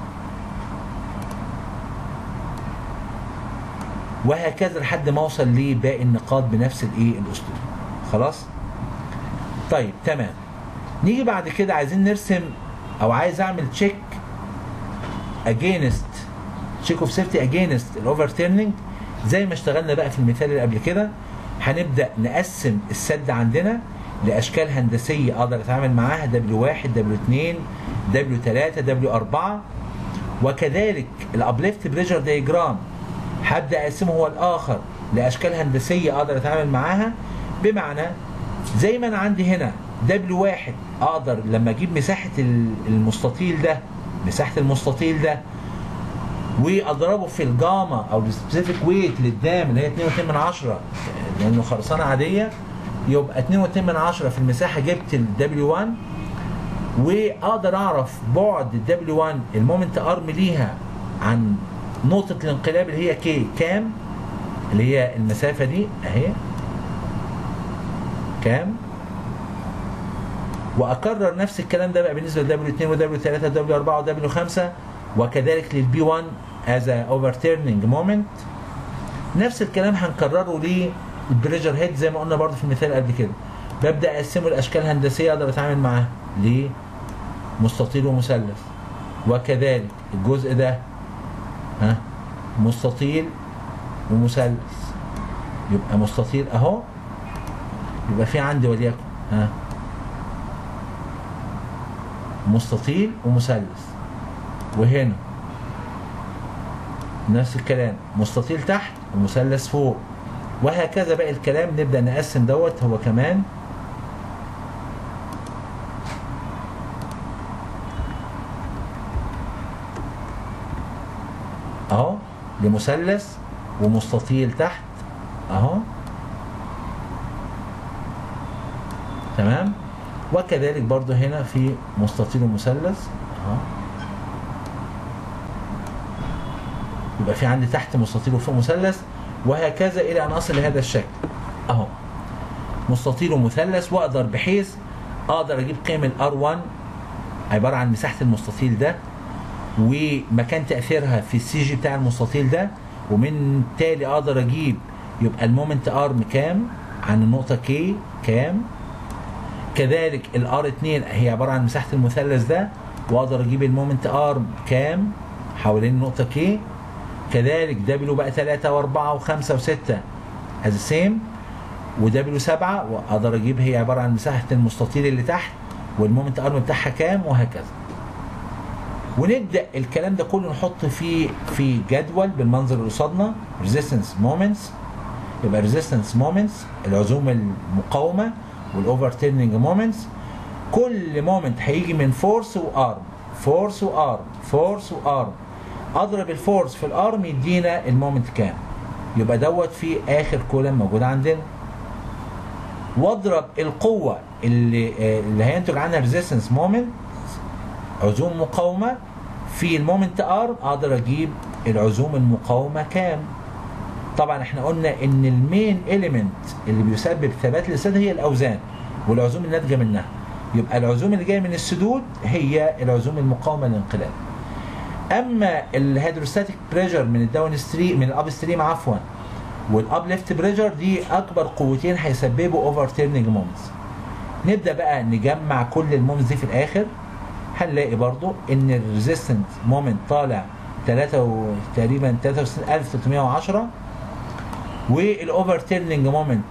وهكذا لحد ما اوصل لباقي النقاط بنفس الايه الاسلوب خلاص طيب تمام نيجي بعد كده عايزين نرسم او عايز اعمل تشيك اجينست تشيك اوف سيفتي اجينست الاوفر تيرنينج زي ما اشتغلنا بقى في المثال اللي قبل كده هنبدا نقسم السد عندنا لاشكال هندسيه اقدر اتعامل معاها W1 W2 W3 W4 وكذلك الابليفت بريشر دايجرام هبدا اقسمه هو الاخر لاشكال هندسيه اقدر اتعامل معاها بمعنى زي ما انا عندي هنا W1 اقدر لما اجيب مساحه المستطيل ده مساحه المستطيل ده واضربه في الجاما او السبيسيفيك ويت للدام اللي هي 2.2 من 10 لانه خرسانه عاديه يبقى 2.2 من 10 في المساحه جبت ال W1 واقدر اعرف بعد ال W1 المومنت ارم ليها عن نقطة الانقلاب اللي هي كي كام اللي هي المسافة دي اهي كام واكرر نفس الكلام ده بقى بالنسبه لدبليو 2 ودبليو 3 ودبليو 4 ودبليو 5 وكذلك للبي 1 از اوفرتيرنينج مومنت نفس الكلام هنكرره للبريجر هيد زي ما قلنا برضه في المثال قبل كده ببدا اقسمه لاشكال هندسيه اقدر اتعامل معاها لمستطيل ومثلث وكذلك الجزء ده ها مستطيل ومثلث يبقى مستطيل اهو يبقى في عندي وليكن ها مستطيل ومثلث وهنا نفس الكلام مستطيل تحت ومثلث فوق وهكذا باقي الكلام نبدا نقسم دوت هو كمان اهو لمثلث ومستطيل تحت اهو تمام وكذلك برضو هنا في مستطيل ومثلث اهو يبقى في عندي تحت مستطيل وفوق مثلث وهكذا الى ان اصل لهذا الشكل اهو مستطيل ومثلث واقدر بحيث اقدر اجيب قيم الار 1 عباره عن مساحه المستطيل ده ومكان تاثيرها في السي جي بتاع المستطيل ده ومن تالي اقدر اجيب يبقى المومنت ارم كام عن النقطه كي كام كذلك الار 2 هي عباره عن مساحه المثلث ده واقدر اجيب المومنت ارم كام حوالين النقطه كي كذلك دبليو بقى 3 و4 و5 و6 از سيم ودبليو 7 واقدر اجيب هي عباره عن مساحه المستطيل اللي تحت والمومنت ارم بتاعها كام وهكذا ونبدا الكلام ده كله نحط فيه في جدول بالمنظر اللي قصادنا ريزيستنس مومنتس يبقى ريزيستنس مومنتس العزوم المقاومه والاوفر تيرنينج مومنتس كل مومنت هيجي من فورس وارم فورس وارم فورس وارم اضرب الفورس في الارم يدينا المومنت كام يبقى دوت في اخر كولم موجود عندنا واضرب القوه اللي اللي هينتج عنها ريزيستنس مومنت عزوم مقاومه في المومنت ارم اقدر اجيب العزوم المقاومه كام طبعا احنا قلنا ان المين اليمنت اللي بيسبب ثبات الاسناد هي الاوزان والعزوم الناتجه منها يبقى العزوم اللي جايه من السدود هي العزوم المقاومه للانقلاب اما الهيدروستاتيك بريشر من الداون ستريم من الاب ستريم عفوا والاب ليفت بريشر دي اكبر قوتين هيسببوا اوفر تيرنينج مومنتس نبدا بقى نجمع كل المومنتس دي في الاخر هنلاقي برضو ان الريزيستنت مومنت طالع 3 و... تقريبا 63310 والاوفر تيرنينج مومنت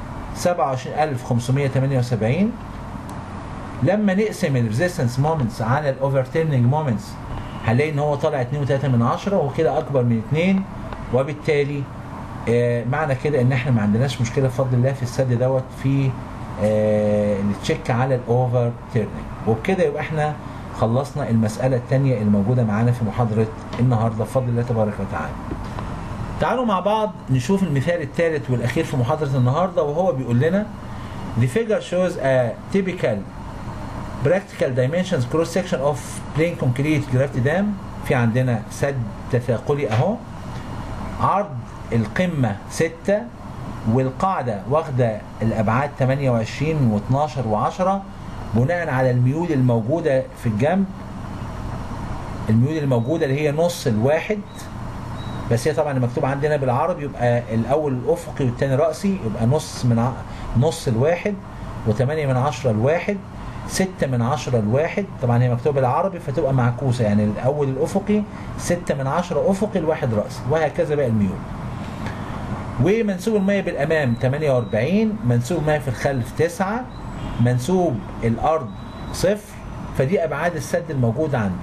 27578 لما نقسم الريزيستنس مومنتس على الاوفر تيرنينج مومنتس هنلاقي ان هو طالع 2.3 من 10 وكده اكبر من 2 وبالتالي آه معنى كده ان احنا ما عندناش مشكله بفضل الله في السد دوت في آه التشيك على الاوفر تيرنينج وبكده يبقى احنا خلصنا المساله الثانيه الموجوده معانا في محاضره النهارده بفضل الله تبارك وتعالى. تعالوا مع بعض نشوف المثال الثالث والاخير في محاضره النهارده وهو بيقول لنا The figure shows a typical practical dimensions cross section of plain concrete gravity dam في عندنا سد تثاقلي اهو عرض القمة 6 والقاعدة واخدة الأبعاد 28 و12 و10 بناء على الميول الموجودة في الجنب الميول الموجودة اللي هي نص الواحد بس هي طبعا مكتوب عندنا بالعربي يبقى الأول الأفقي والتاني رأسي يبقى نص من ع... نص الواحد و8 من عشرة الواحد ستة من عشرة الواحد طبعا هي مكتوبة بالعربي فتبقى معكوسة يعني الأول الأفقي ستة من عشرة أفقي الواحد رأسي وهكذا باقي الميول ومنسوب المية بالأمام 48 منسوب المية في الخلف 9 منسوب الأرض صفر فدي أبعاد السد الموجودة عندي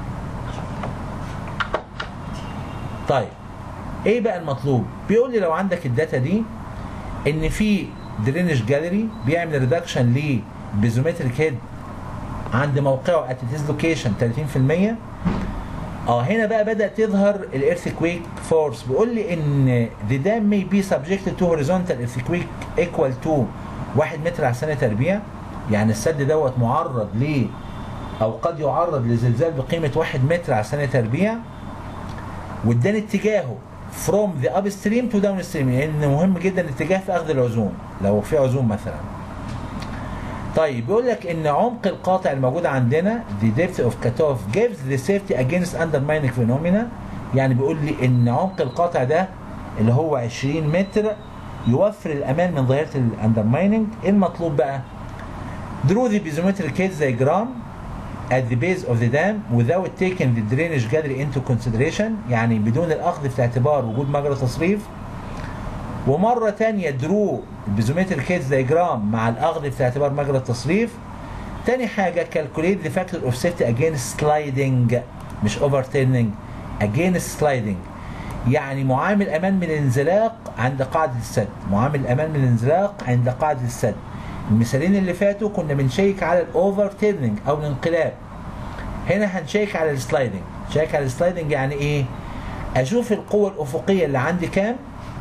طيب ايه بقى المطلوب بيقول لي لو عندك الداتا دي ان في درينج جاليري بيعمل ريدكشن لبيزومتريك هيد عند موقعه ات ذيس لوكيشن 30% اه هنا بقى بدات تظهر الايرثكويك فورس بيقول لي ان the dam may be subjected to horizontal earthquake equal to 1 متر على الثانيه تربيع يعني السد دوت معرض ل او قد يعرض لزلزال بقيمه 1 متر على الثانيه تربيع واداني اتجاهه from the upstream to downstream لان مهم جدا الاتجاه في اخذ العزوم لو في عزوم مثلا طيب بيقول لك ان عمق القاطع الموجود عندنا the depth of cutoff gives the safety against undermining phenomena يعني بيقول لي ان عمق القاطع ده اللي هو 20 متر يوفر الامان من ظاهره الاندرمايننج المطلوب بقى draw the bathymetric case diagram at the base of the dam without taking the drainage gallery into consideration يعني بدون الاخذ في الاعتبار وجود مجرى تصريف ومرة تانية درو البيزومتر كيتس دايجرام مع الأخذ في اعتبار مجرى التصريف تاني حاجة كالكوليت ذا فاكتور اوف سيفتي اجينست سلايدنج مش اوفر تيرنينج اجينست سلايدنج يعني معامل امان من الانزلاق عند قاعدة السد معامل امان من الانزلاق عند قاعدة السد المثالين اللي فاتوا كنا بنشيك على الاوفر تيرنينج او الانقلاب هنا هنشيك على السلايدنج شيك على السلايدنج يعني ايه اشوف القوة الافقية اللي عندي كام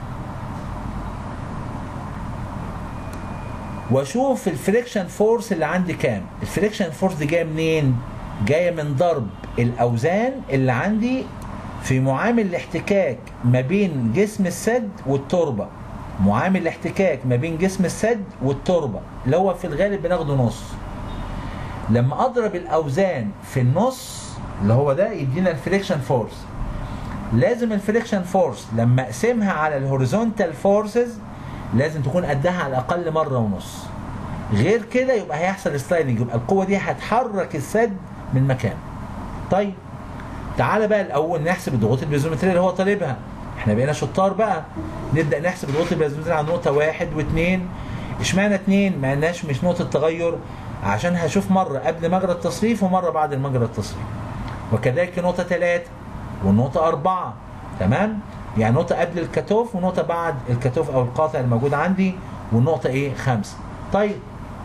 واشوف الفريكشن فورس اللي عندي كام الفريكشن فورس دي جايه منين جايه من ضرب الاوزان اللي عندي في معامل الاحتكاك ما بين جسم السد والتربه معامل الاحتكاك ما بين جسم السد والتربه اللي هو في الغالب بناخده نص لما اضرب الاوزان في النص اللي هو ده يدينا الفريكشن فورس لازم الفريكشن فورس لما اقسمها على الهوريزونتال فورسز لازم تكون قدها على الاقل مره ونص غير كده يبقى هيحصل سلايدنج يبقى القوه دي هتحرك السد من مكانه طيب تعالى بقى الاول نحسب الضغوط البيزومتريه اللي هو طالبها احنا بقينا شطار بقى نبدا نحسب الضغوط البيزومتريه على نقطه واحد واثنين اشمعنى اثنين ما قلناش مش نقطه تغير عشان هشوف مره قبل مجرى التصريف ومره بعد مجرى التصريف وكذلك نقطه ثلاثه والنقطه اربعه تمام يعني نقطة قبل الكتوف ونقطة بعد الكتوف أو القاطع الموجود عندي والنقطة إيه؟ خمسة. طيب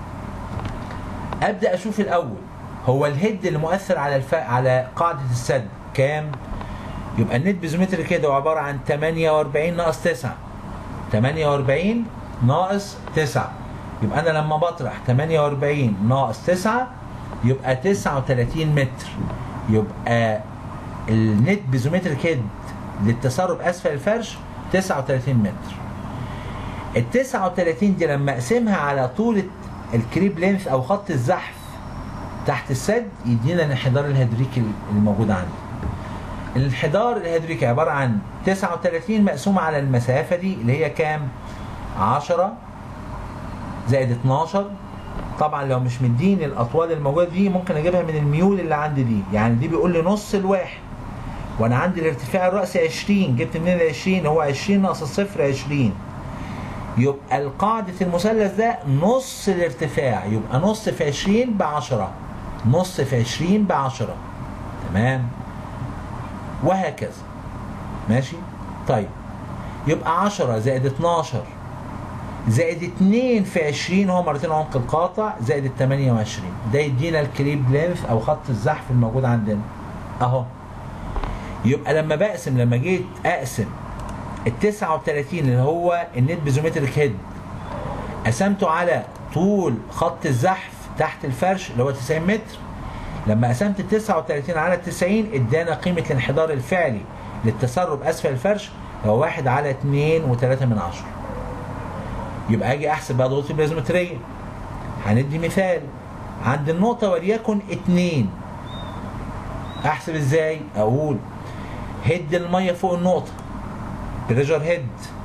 أبدأ أشوف الأول هو الهيد اللي مؤثر على الف... على قاعدة السد كام؟ يبقى النت بيزومتري كده عبارة عن 48 ناقص 9 48 ناقص 9 يبقى أنا لما بطرح 48 ناقص 9 يبقى 39 متر يبقى النت بيزومتري كده للتسرب اسفل الفرش 39 متر ال 39 دي لما اقسمها على طول الكريب لينث او خط الزحف تحت السد يدينا الانحدار الهيدريكي الموجود عندي الانحدار الهيدريكي عباره عن 39 مقسومه على المسافه دي اللي هي كام 10 زائد 12 طبعا لو مش مديني الاطوال الموجوده دي ممكن اجيبها من الميول اللي عندي دي يعني دي بيقول لي نص الواحد وانا عندي الارتفاع الرأسي 20 جبت منين ال 20 هو 20 ناقص الصفر 20 يبقى القاعدة المثلث ده نص الارتفاع يبقى نص في 20 ب 10 نص في 20 ب 10 تمام وهكذا ماشي طيب يبقى 10 زائد 12 زائد 2 في 20 هو مرتين عمق القاطع زائد ال 28 ده يدينا الكريب لينث او خط الزحف الموجود عندنا اهو يبقى لما بقسم لما جيت اقسم ال 39 اللي هو النت بيزومتريك هيد قسمته على طول خط الزحف تحت الفرش اللي هو 90 متر لما قسمت ال 39 على 90 ادانا قيمه الانحدار الفعلي للتسرب اسفل الفرش هو 1 على 2 و3 من 10 يبقى اجي احسب بقى ضغوط البلازمتريه هندي مثال عند النقطه وليكن 2 احسب ازاي اقول هيد الميه فوق النقطه بريجر هيد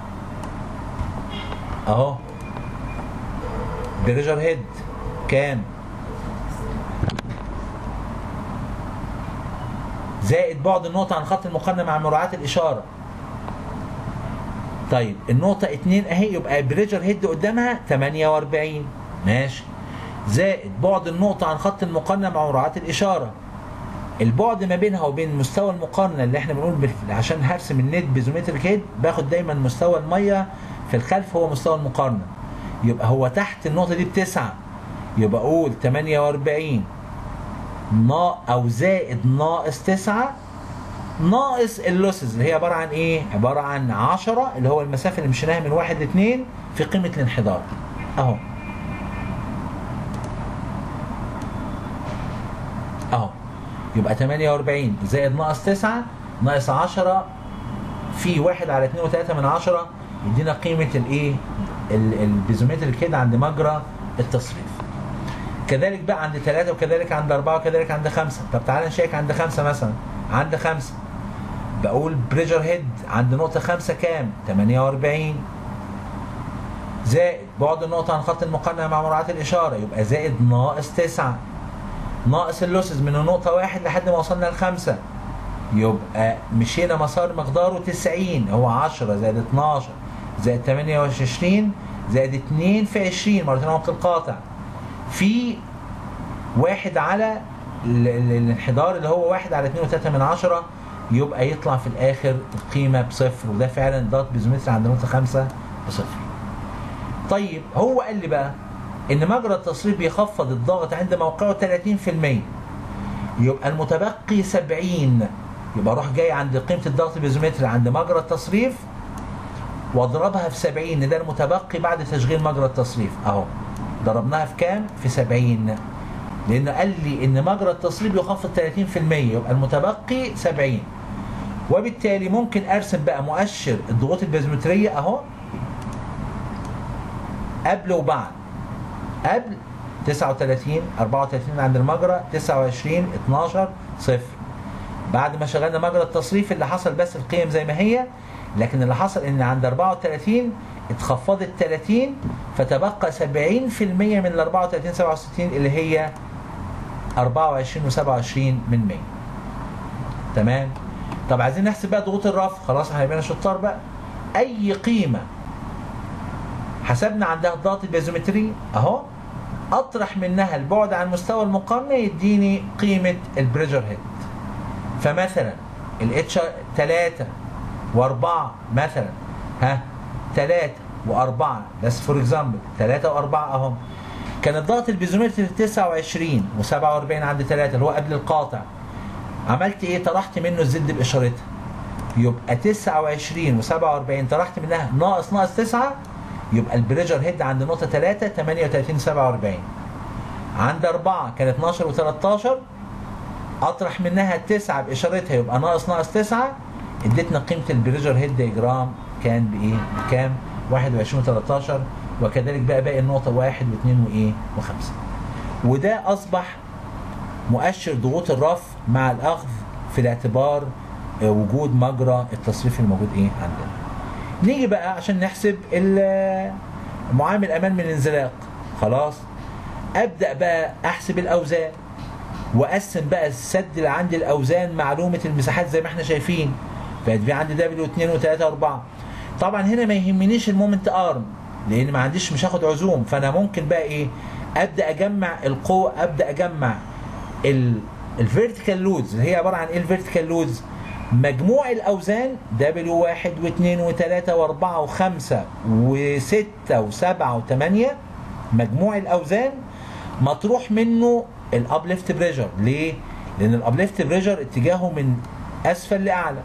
اهو بريجر هيد كام زائد بعد النقطة عن خط المقارنة مع مراعاة الإشارة طيب النقطة اتنين اهي يبقى بريجر هيد قدامها 48 ماشي زائد بعد النقطة عن خط المقارنة مع مراعاة الإشارة البعد ما بينها وبين مستوى المقارنة اللي احنا بنقول بال- عشان هرسم النت بيزومتريك هيد باخد دايما مستوى المية في الخلف هو مستوى المقارنة يبقى هو تحت النقطة دي بتسعة يبقى أقول 48 نا أو زائد ناقص تسعة ناقص اللوسز اللي هي عبارة عن إيه؟ عبارة عن 10 اللي هو المسافة اللي مشيناها من واحد لاتنين في قيمة الانحدار أهو أهو يبقى 48 زائد ناقص 9 ناقص 10 في 1 على 2 و3 من 10 يدينا قيمة الايه؟ ال- البيزومتر كده عند مجرى التصريف. كذلك بقى عند ثلاثة وكذلك عند أربعة وكذلك عند خمسة طب تعالى نشيك عند خمسة مثلا عند خمسة بقول بريشر هيد عند نقطة خمسة كام 48 زائد بعد النقطة عن خط المقارنة مع مراعاة الإشارة يبقى زائد ناقص تسعة ناقص اللوسز من النقطة واحد لحد ما وصلنا لخمسة يبقى مشينا مسار مقداره 90 هو 10 زائد 12 زائد 28 زائد 2 في 20 مرتين وقت القاطع في واحد على ال- ال- الانحدار اللي هو واحد على 2 و3 من عشرة يبقى يطلع في الاخر القيمة بصفر وده فعلا ضغط بيزومتري عند نقطة خمسة بصفر طيب هو قال لي بقى ان مجرى التصريف بيخفض الضغط عند موقعه 30% يبقى المتبقي 70 يبقى اروح جاي عند قيمة الضغط بيزومتري عند مجرى التصريف واضربها في 70 ده المتبقي بعد تشغيل مجرى التصريف اهو ضربناها في كام؟ في 70 لانه قال لي ان مجرى التصريف بيخفض 30% يبقى المتبقي 70 وبالتالي ممكن ارسم بقى مؤشر الضغوط البازومتريه اهو قبل وبعد قبل 39 34 عند المجرى 29 12 صفر بعد ما شغلنا مجرى التصريف اللي حصل بس القيم زي ما هي لكن اللي حصل ان عند 34 اتخفضت 30 فتبقى 70% من ال 34 67 اللي هي 24 و27 من 100 تمام طب عايزين نحسب بقى ضغوط الرفع خلاص احنا هيبقى شطار بقى اي قيمه حسبنا عندها الضغط البازومتري اهو اطرح منها البعد عن مستوى المقارنه يديني قيمه البريشر هيد فمثلا الاتش 3 و4 مثلا ها 3 و4 بس فور اكزامبل 3 و4 اهو كان الضغط البيزومتري 29 و47 عند 3 اللي هو قبل القاطع عملت ايه طرحت منه الزد باشارتها يبقى 29 و47 طرحت منها ناقص ناقص 9 يبقى البريشر هيد عند نقطة 3 38 47 عند 4 كان 12 و13 اطرح منها 9 باشارتها يبقى ناقص ناقص 9 ادتنا قيمة البريشر هيد ديجرام كان بايه؟ بكام؟ 21 و13 وكذلك بقى باقي النقطة 1 و2 وايه؟ و5 وده اصبح مؤشر ضغوط الرف مع الاخذ في الاعتبار آه، وجود مجرى التصريف الموجود ايه عندنا. نيجي بقى عشان نحسب ال- معامل امان من الانزلاق خلاص ابدا بقى احسب الاوزان واقسم بقى السد اللي عندي الاوزان معلومه المساحات زي ما احنا شايفين بقت في عندي دبليو 2 و3 و4 طبعا هنا ما يهمنيش المومنت ارم لان ما عنديش مش هاخد عزوم فانا ممكن بقى ايه ابدا اجمع القوه ابدا اجمع الفيرتيكال لودز اللي هي عباره عن ايه الفيرتيكال لودز مجموع الاوزان دبليو 1 و2 و3 و4 و5 و6 و7 و8 مجموع الاوزان مطروح منه الابليفت بريشر ليه؟ لان الابليفت بريشر اتجاهه من اسفل لاعلى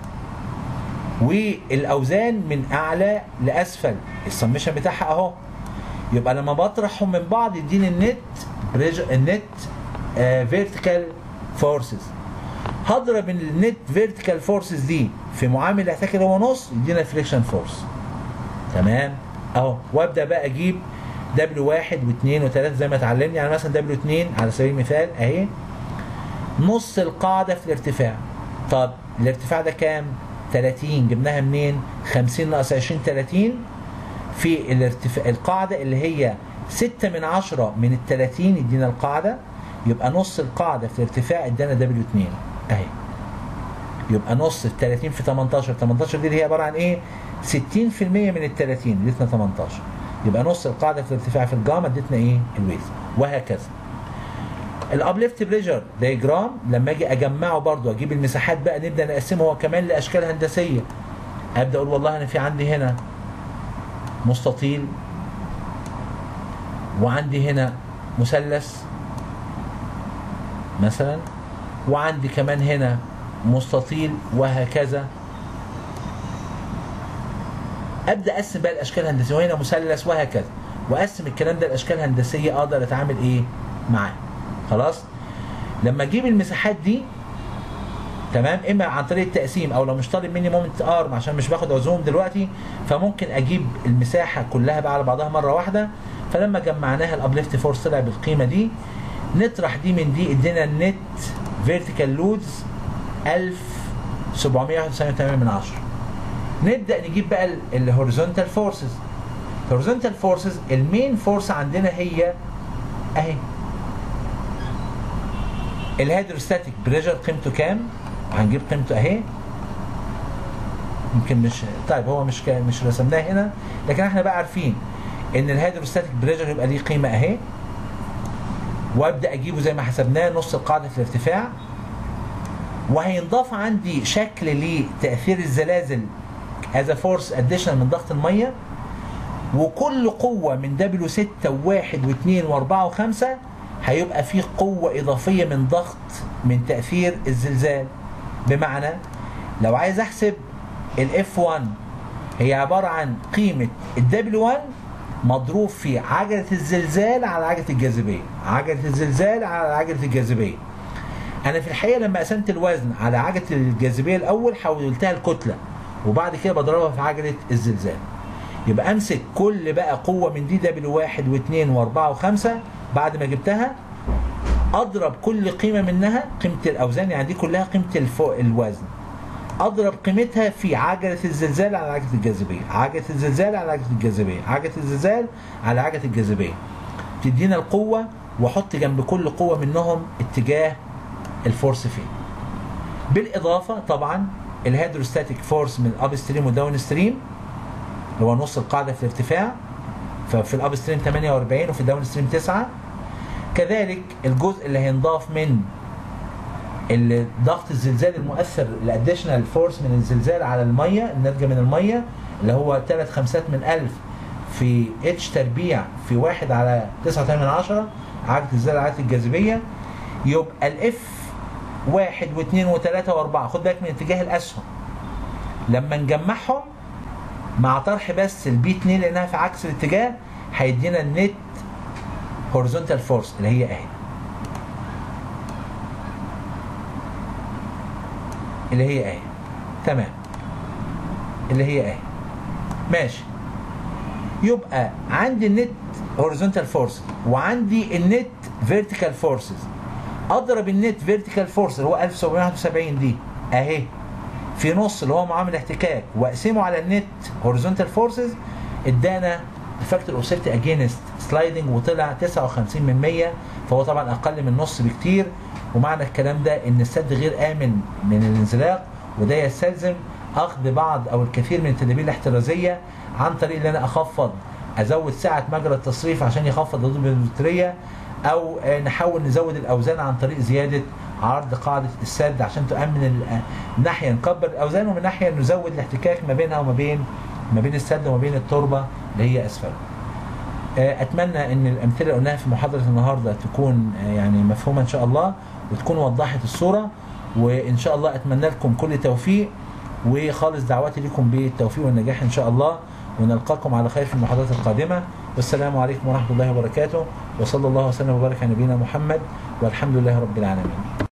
والاوزان من اعلى لاسفل السمشن بتاعها اهو يبقى لما بطرحهم من بعض يديني النت بريشر النت فيرتيكال فورسز هضرب النت فيرتيكال فورسز دي في معامل الاحتكاك اللي هو نص يدينا فريكشن فورس تمام اهو وابدا بقى اجيب دبليو واحد واثنين وثلاثه زي ما اتعلمنا يعني مثلا دبليو 2 على سبيل المثال اهي نص القاعده في الارتفاع طب الارتفاع ده كام 30 جبناها منين 50 ناقص 20 30 في الارتفاع القاعده اللي هي 6 من 10 من ال 30 يدينا القاعده يبقى نص القاعده في الارتفاع ادانا دبليو 2 اهي يبقى نص ال 30 في 18 18 دي اللي هي عباره عن ايه 60% من ال 30 ادتنا 18 يبقى نص القاعده في الارتفاع في الجاما ادتنا ايه الويز وهكذا الابليفت بريشر دايجرام لما اجي اجمعه برضو اجيب المساحات بقى نبدا نقسمه هو كمان لاشكال هندسيه ابدا اقول والله انا في عندي هنا مستطيل وعندي هنا مثلث مثلا وعندي كمان هنا مستطيل وهكذا ابدا اقسم بقى الاشكال الهندسيه وهنا مثلث وهكذا واقسم الكلام ده لاشكال هندسيه اقدر اتعامل ايه معاه خلاص لما اجيب المساحات دي تمام اما عن طريق التقسيم او لو مش طالب مني مومنت ارم عشان مش باخد عزوم دلوقتي فممكن اجيب المساحه كلها بقى على بعضها مره واحده فلما جمعناها الابليفت فورس طلع بالقيمه دي نطرح دي من دي ادينا النت فيرتيكال لودز 1791 من 10 نبدا نجيب بقى الهوريزونتال فورسز الهوريزونتال فورسز المين فورس عندنا هي اهي الهيدروستاتيك بريشر قيمته كام هنجيب قيمته اهي يمكن مش طيب هو مش كا... مش رسمناه هنا لكن احنا بقى عارفين ان الهيدروستاتيك بريشر يبقى ليه قيمه اهي وابدا اجيبه زي ما حسبناه نص القاعده في الارتفاع وهينضاف عندي شكل لتاثير الزلازل از فورس اديشنال من ضغط الميه وكل قوه من دبليو 6 و1 و2 و4 و5 هيبقى فيه قوه اضافيه من ضغط من تاثير الزلزال بمعنى لو عايز احسب الاف 1 هي عباره عن قيمه الدبليو 1 مضروب في عجله الزلزال على عجله الجاذبيه عجله الزلزال على عجله الجاذبيه انا في الحقيقه لما قسمت الوزن على عجله الجاذبيه الاول حولتها لكتله وبعد كده بضربها في عجله الزلزال يبقى امسك كل بقى قوه من دي دبليو واحد واثنين واربعه وخمسه بعد ما جبتها اضرب كل قيمه منها قيمه الاوزان يعني دي كلها قيمه الفوق الوزن اضرب قيمتها في عجله الزلزال على عجله الجاذبيه عجله الزلزال على عجله الجاذبيه عجله الزلزال على عجله الجاذبيه تدينا القوه واحط جنب كل قوه منهم اتجاه الفورس فين بالاضافه طبعا الهيدروستاتيك فورس من الاب ستريم والداون ستريم اللي هو نص القاعده في الارتفاع ففي الاب ستريم 48 وفي الداون ستريم 9 كذلك الجزء اللي هينضاف من ضغط الزلزال المؤثر الاديشنال فورس من الزلزال على الميه الناتجه من الميه اللي هو 3 خمسات من 1000 في اتش تربيع في 1 على 9 من 10 عجله الزلزال عجله الجاذبيه يبقى الاف واحد واثنين وثلاثة واربعة خد بالك من اتجاه الاسهم لما نجمعهم مع طرح بس البي 2 لانها في عكس الاتجاه هيدينا النت هوريزونتال فورس اللي هي اهي اللي هي اهي تمام اللي هي اهي ماشي يبقى عندي النت هوريزونتال فورس وعندي النت فيرتيكال فورسز اضرب النت فيرتيكال فورس اللي هو 1771 دي اهي في نص اللي هو معامل احتكاك واقسمه على النت هوريزونتال فورسز ادانا الفاكتور اوف سيفتي اجينست سلايدنج وطلع 59 من 100 فهو طبعا اقل من نص بكتير ومعنى الكلام ده ان السد غير امن من الانزلاق وده يستلزم اخذ بعض او الكثير من التدابير الاحترازيه عن طريق ان انا اخفض ازود سعه مجرى التصريف عشان يخفض الضربه البطاريه او نحاول نزود الاوزان عن طريق زياده عرض قاعده السد عشان تؤمن الناحيه نكبر الاوزان ومن ناحيه نزود الاحتكاك ما بينها وما بين ما بين السد وما بين التربه اللي هي اسفله. اتمنى ان الامثله اللي قلناها في محاضره النهارده تكون يعني مفهومه ان شاء الله وتكون وضحت الصوره وان شاء الله اتمنى لكم كل توفيق وخالص دعواتي لكم بالتوفيق والنجاح ان شاء الله ونلقاكم على خير في المحاضرات القادمه والسلام عليكم ورحمه الله وبركاته وصلى الله وسلم وبارك على نبينا محمد والحمد لله رب العالمين